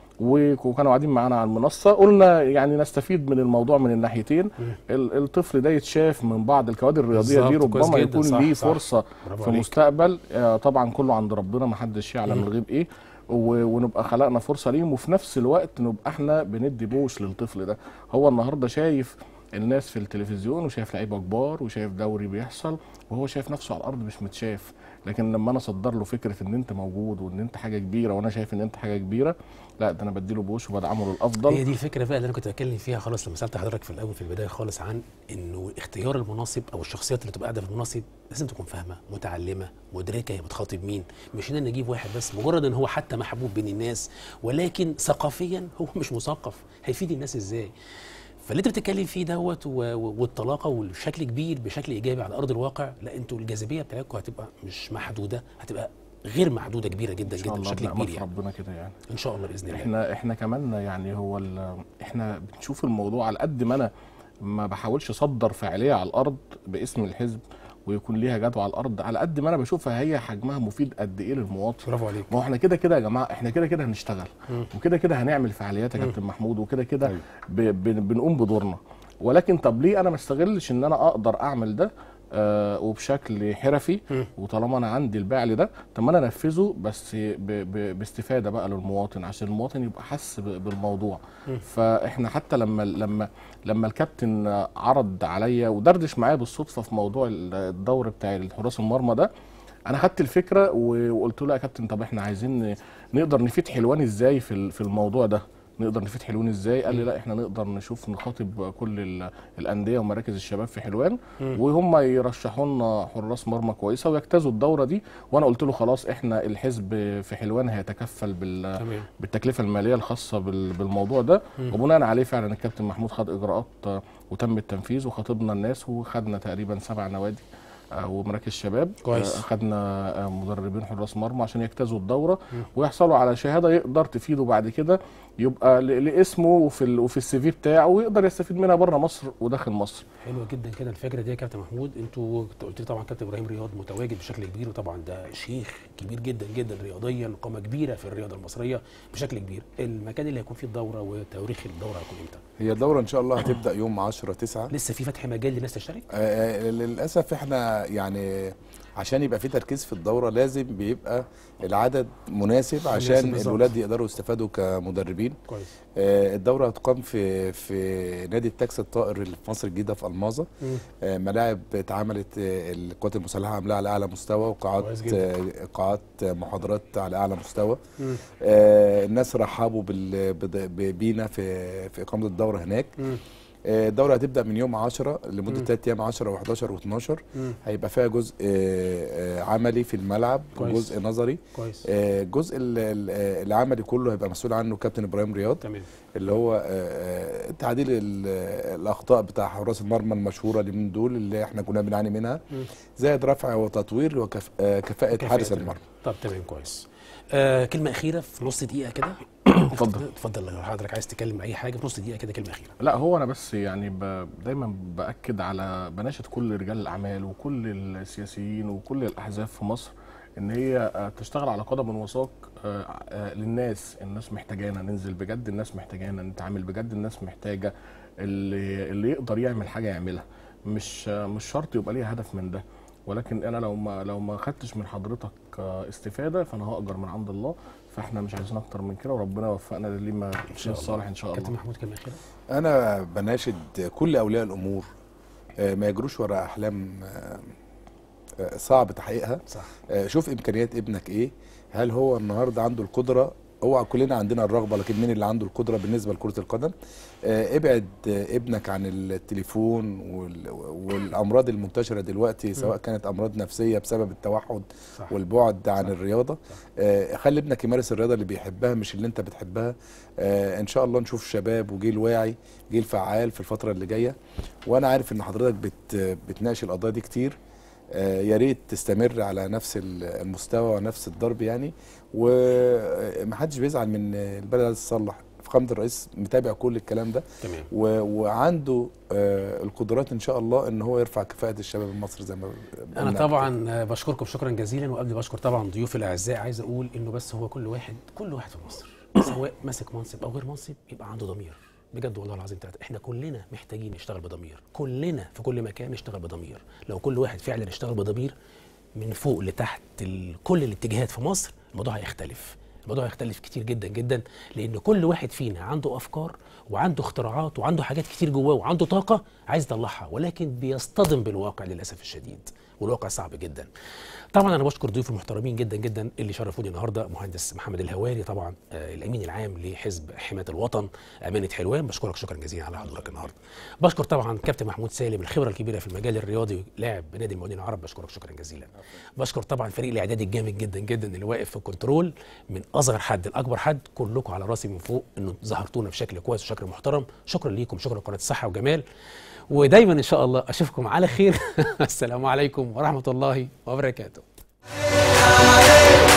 و- وكانوا قاعدين معانا على المنصه قلنا يعني نستفيد من الموضوع من الناحيتين ال- الطفل ده يتشاف من بعض الكوادر الرياضيه دي
بالظبط، كويس
ربما
جدا،
يكون
صح،
ليه
صح.
فرصه
برافو
في
عليك.
المستقبل آه، طبعا كله عند ربنا ما حدش يعلم
مم.
الغيب ايه و- ونبقى خلقنا فرصه ليهم وفي نفس الوقت نبقى احنا بندي بوش للطفل ده هو النهارده شايف الناس في التلفزيون وشايف لعيبه كبار وشايف دوري بيحصل وهو شايف نفسه على الارض مش متشاف لكن لما انا اصدر له فكره ان انت موجود وان انت حاجه كبيره وانا شايف ان انت حاجه كبيره لا ده انا بديله بوش وبدعمه للافضل
هي دي الفكره بقى اللي انا كنت بتكلم فيها خالص لما سالت حضرتك في الاول في البدايه خالص عن انه اختيار المناصب او الشخصيات اللي تبقى قاعده في المناصب لازم تكون فاهمه متعلمه مدركه هي بتخاطب مين مش ان نجيب واحد بس مجرد ان هو حتى محبوب بين الناس ولكن ثقافيا هو مش مثقف هيفيد الناس ازاي فاللي انت بتتكلم فيه دوت و- و- والطلاقه والشكل كبير بشكل ايجابي على ارض الواقع لا انتوا الجاذبيه بتاعتكم هتبقى مش محدوده هتبقى غير محدوده كبيره جدا
ان شاء
جدا
الله
بشكل
بنعمة
كبير يعني
ربنا كده يعني
ان شاء الله باذن الله
احنا احنا كمان يعني هو ال- احنا بنشوف الموضوع على قد ما انا ما بحاولش اصدر فعاليه على الارض باسم الحزب ويكون ليها جدوى على الارض على قد ما انا بشوفها هي حجمها مفيد قد ايه للمواطن
برافو عليك
ما هو احنا كده كده يا جماعه احنا كده كده هنشتغل
مم.
وكده كده هنعمل فعاليات يا كابتن محمود وكده كده
أيوة.
ب- بن- بنقوم بدورنا ولكن طب ليه انا ما استغلش ان انا اقدر اعمل ده آه وبشكل حرفي
مم.
وطالما انا عندي الباع ده طب ما انا انفذه بس ب ب باستفاده بقى للمواطن عشان المواطن يبقى حس ب- بالموضوع
مم.
فاحنا حتى لما لما لما الكابتن عرض عليا ودردش معايا بالصدفه في موضوع الدور بتاع الحراس المرمى ده انا خدت الفكره و- وقلت له يا كابتن طب احنا عايزين نقدر نفيد حلوان ازاي في ال- في الموضوع ده نقدر نفيد حلوان ازاي قال لي لا احنا نقدر نشوف نخاطب كل ال- الانديه ومراكز الشباب في حلوان
مم.
وهم يرشحوا لنا حراس مرمى كويسه ويجتازوا الدوره دي وانا قلت له خلاص احنا الحزب في حلوان هيتكفل بال
تمام
بالتكلفه الماليه الخاصه بال- بالموضوع ده
مم.
وبناء عليه فعلا الكابتن محمود خد اجراءات آه، وتم التنفيذ وخاطبنا الناس وخدنا تقريبا سبع نوادي آه، ومراكز شباب
كويس.
آه، خدنا آه، مدربين حراس مرمى عشان يجتازوا الدوره
مم.
ويحصلوا على شهاده يقدر تفيده بعد كده يبقى ل- لاسمه وفي ال- وفي السي في بتاعه ويقدر يستفيد منها بره مصر وداخل مصر
حلوه جدا كده الفكره دي يا كابتن محمود انتوا كنت قلت لي طبعا كابتن ابراهيم رياض متواجد بشكل كبير وطبعا ده شيخ كبير جدا جدا رياضيا قامه كبيره في الرياضه المصريه بشكل كبير المكان اللي هيكون فيه الدوره وتواريخ الدوره هيكون امتى
هي الدوره ان شاء الله هتبدا يوم 10 9
لسه في فتح مجال للناس تشترك
آه، للاسف احنا
يعني عشان يبقى في تركيز في الدوره لازم بيبقى العدد مناسب عشان
بالظبط.
الولاد يقدروا يستفادوا كمدربين
كويس
آه، الدوره هتقام في في نادي التاكسي الطائر اللي في مصر الجديده في الماظه
مم.
آه، ملاعب اتعملت آه، القوات المسلحه عاملاها على اعلى مستوى وقاعات
كويس جدا.
آه، قاعات محاضرات على اعلى مستوى
مم.
آه، الناس رحبوا بال- بد- ب- بينا في في اقامه الدوره هناك
مم.
آه، الدوره هتبدا من يوم 10 لمده
مم.
3 ايام 10 و11 و12
مم.
هيبقى فيها جزء آه، آه، عملي في الملعب
كويس.
وجزء نظري
كويس
آه، الجزء ال- ال- آه، العملي كله هيبقى مسؤول عنه كابتن ابراهيم رياض
تمام
اللي هو آه، آه، تعديل ال- آه، الاخطاء بتاع حراس المرمى المشهوره اللي من دول اللي احنا كنا بنعاني منها
مم.
زائد رفع وتطوير وكفاءه
كفاءة
حارس
ال-
المرمى
طب تمام كويس آه كلمة أخيرة في نص دقيقة كده
اتفضل.
اتفضل لو حضرتك عايز تتكلم أي حاجة في نص دقيقة كده كلمة أخيرة
لا هو انا بس يعني ب... دايما باكد على بناشد كل رجال الاعمال وكل السياسيين وكل الاحزاب في مصر ان هي آه، تشتغل على قدم وساق آه، آه، للناس الناس محتاجانا ننزل بجد الناس محتاجانا نتعامل بجد الناس محتاجه اللي اللي يقدر يعمل حاجه يعملها مش آه، مش شرط يبقى ليها هدف من ده ولكن انا لو ما لو ما خدتش من حضرتك آه، استفاده فانا هاجر من عند الله فاحنا مش عايزين اكتر من كده وربنا يوفقنا للي ما
شاء الله.
الصالح ان شاء الله
كابتن محمود كلمة أخيرة
انا بناشد كل اولياء الامور آه، ما يجروش وراء احلام آه، آه، صعب تحقيقها
صح
آه، شوف امكانيات ابنك ايه هل هو النهارده عنده القدره هو كلنا عندنا الرغبه لكن مين اللي عنده القدره بالنسبه لكره القدم آه، ابعد آه، ابنك عن التليفون وال- والامراض المنتشره دلوقتي سواء كانت امراض نفسيه بسبب التوحد
صح
والبعد عن
صح.
الرياضه آه، خلي ابنك يمارس الرياضه اللي بيحبها مش اللي انت بتحبها آه، ان شاء الله نشوف شباب وجيل واعي جيل فعال في الفتره اللي جايه وانا عارف ان حضرتك بت بتناقش القضايا دي كتير آه، يا ريت تستمر على نفس ال- المستوى ونفس الضرب يعني ومحدش بيزعل من البلد عايز تصلح فخامه الرئيس متابع كل الكلام ده
تمام
و- وعنده آه، القدرات ان شاء الله ان هو يرفع كفاءه الشباب المصري زي ما
انا
قلنا
طبعا آه، بشكركم شكرا جزيلا وقبل بشكر طبعا ضيوفي الاعزاء عايز اقول انه بس هو كل واحد كل واحد في مصر سواء ماسك منصب او غير منصب يبقى عنده ضمير بجد والله العظيم ثلاثة احنا كلنا محتاجين نشتغل بضمير كلنا في كل مكان نشتغل بضمير لو كل واحد فعلا اشتغل بضمير من فوق لتحت ال- كل الاتجاهات في مصر الموضوع هيختلف الموضوع هيختلف كتير جدا جدا لان كل واحد فينا عنده افكار وعنده اختراعات وعنده حاجات كتير جواه وعنده طاقه عايز يطلعها ولكن بيصطدم بالواقع للاسف الشديد والواقع صعب جدا طبعا انا بشكر ضيوفي المحترمين جدا جدا اللي شرفوني النهارده مهندس محمد الهواري طبعا آه الامين العام لحزب حمايه الوطن امانه حلوان بشكرك شكرا جزيلا على حضورك النهارده بشكر طبعا كابتن محمود سالم الخبره الكبيره في المجال الرياضي لاعب بنادي المقاولين العرب بشكرك شكرا جزيلا بشكر طبعا فريق الاعداد الجامد جدا جدا اللي واقف في الكنترول من اصغر حد لاكبر حد كلكم على راسي من فوق انه ظهرتونا بشكل كويس وشكل محترم شكرا ليكم شكرا لقناه الصحه وجمال ودايما ان شاء الله اشوفكم على خير السلام عليكم ورحمه الله وبركاته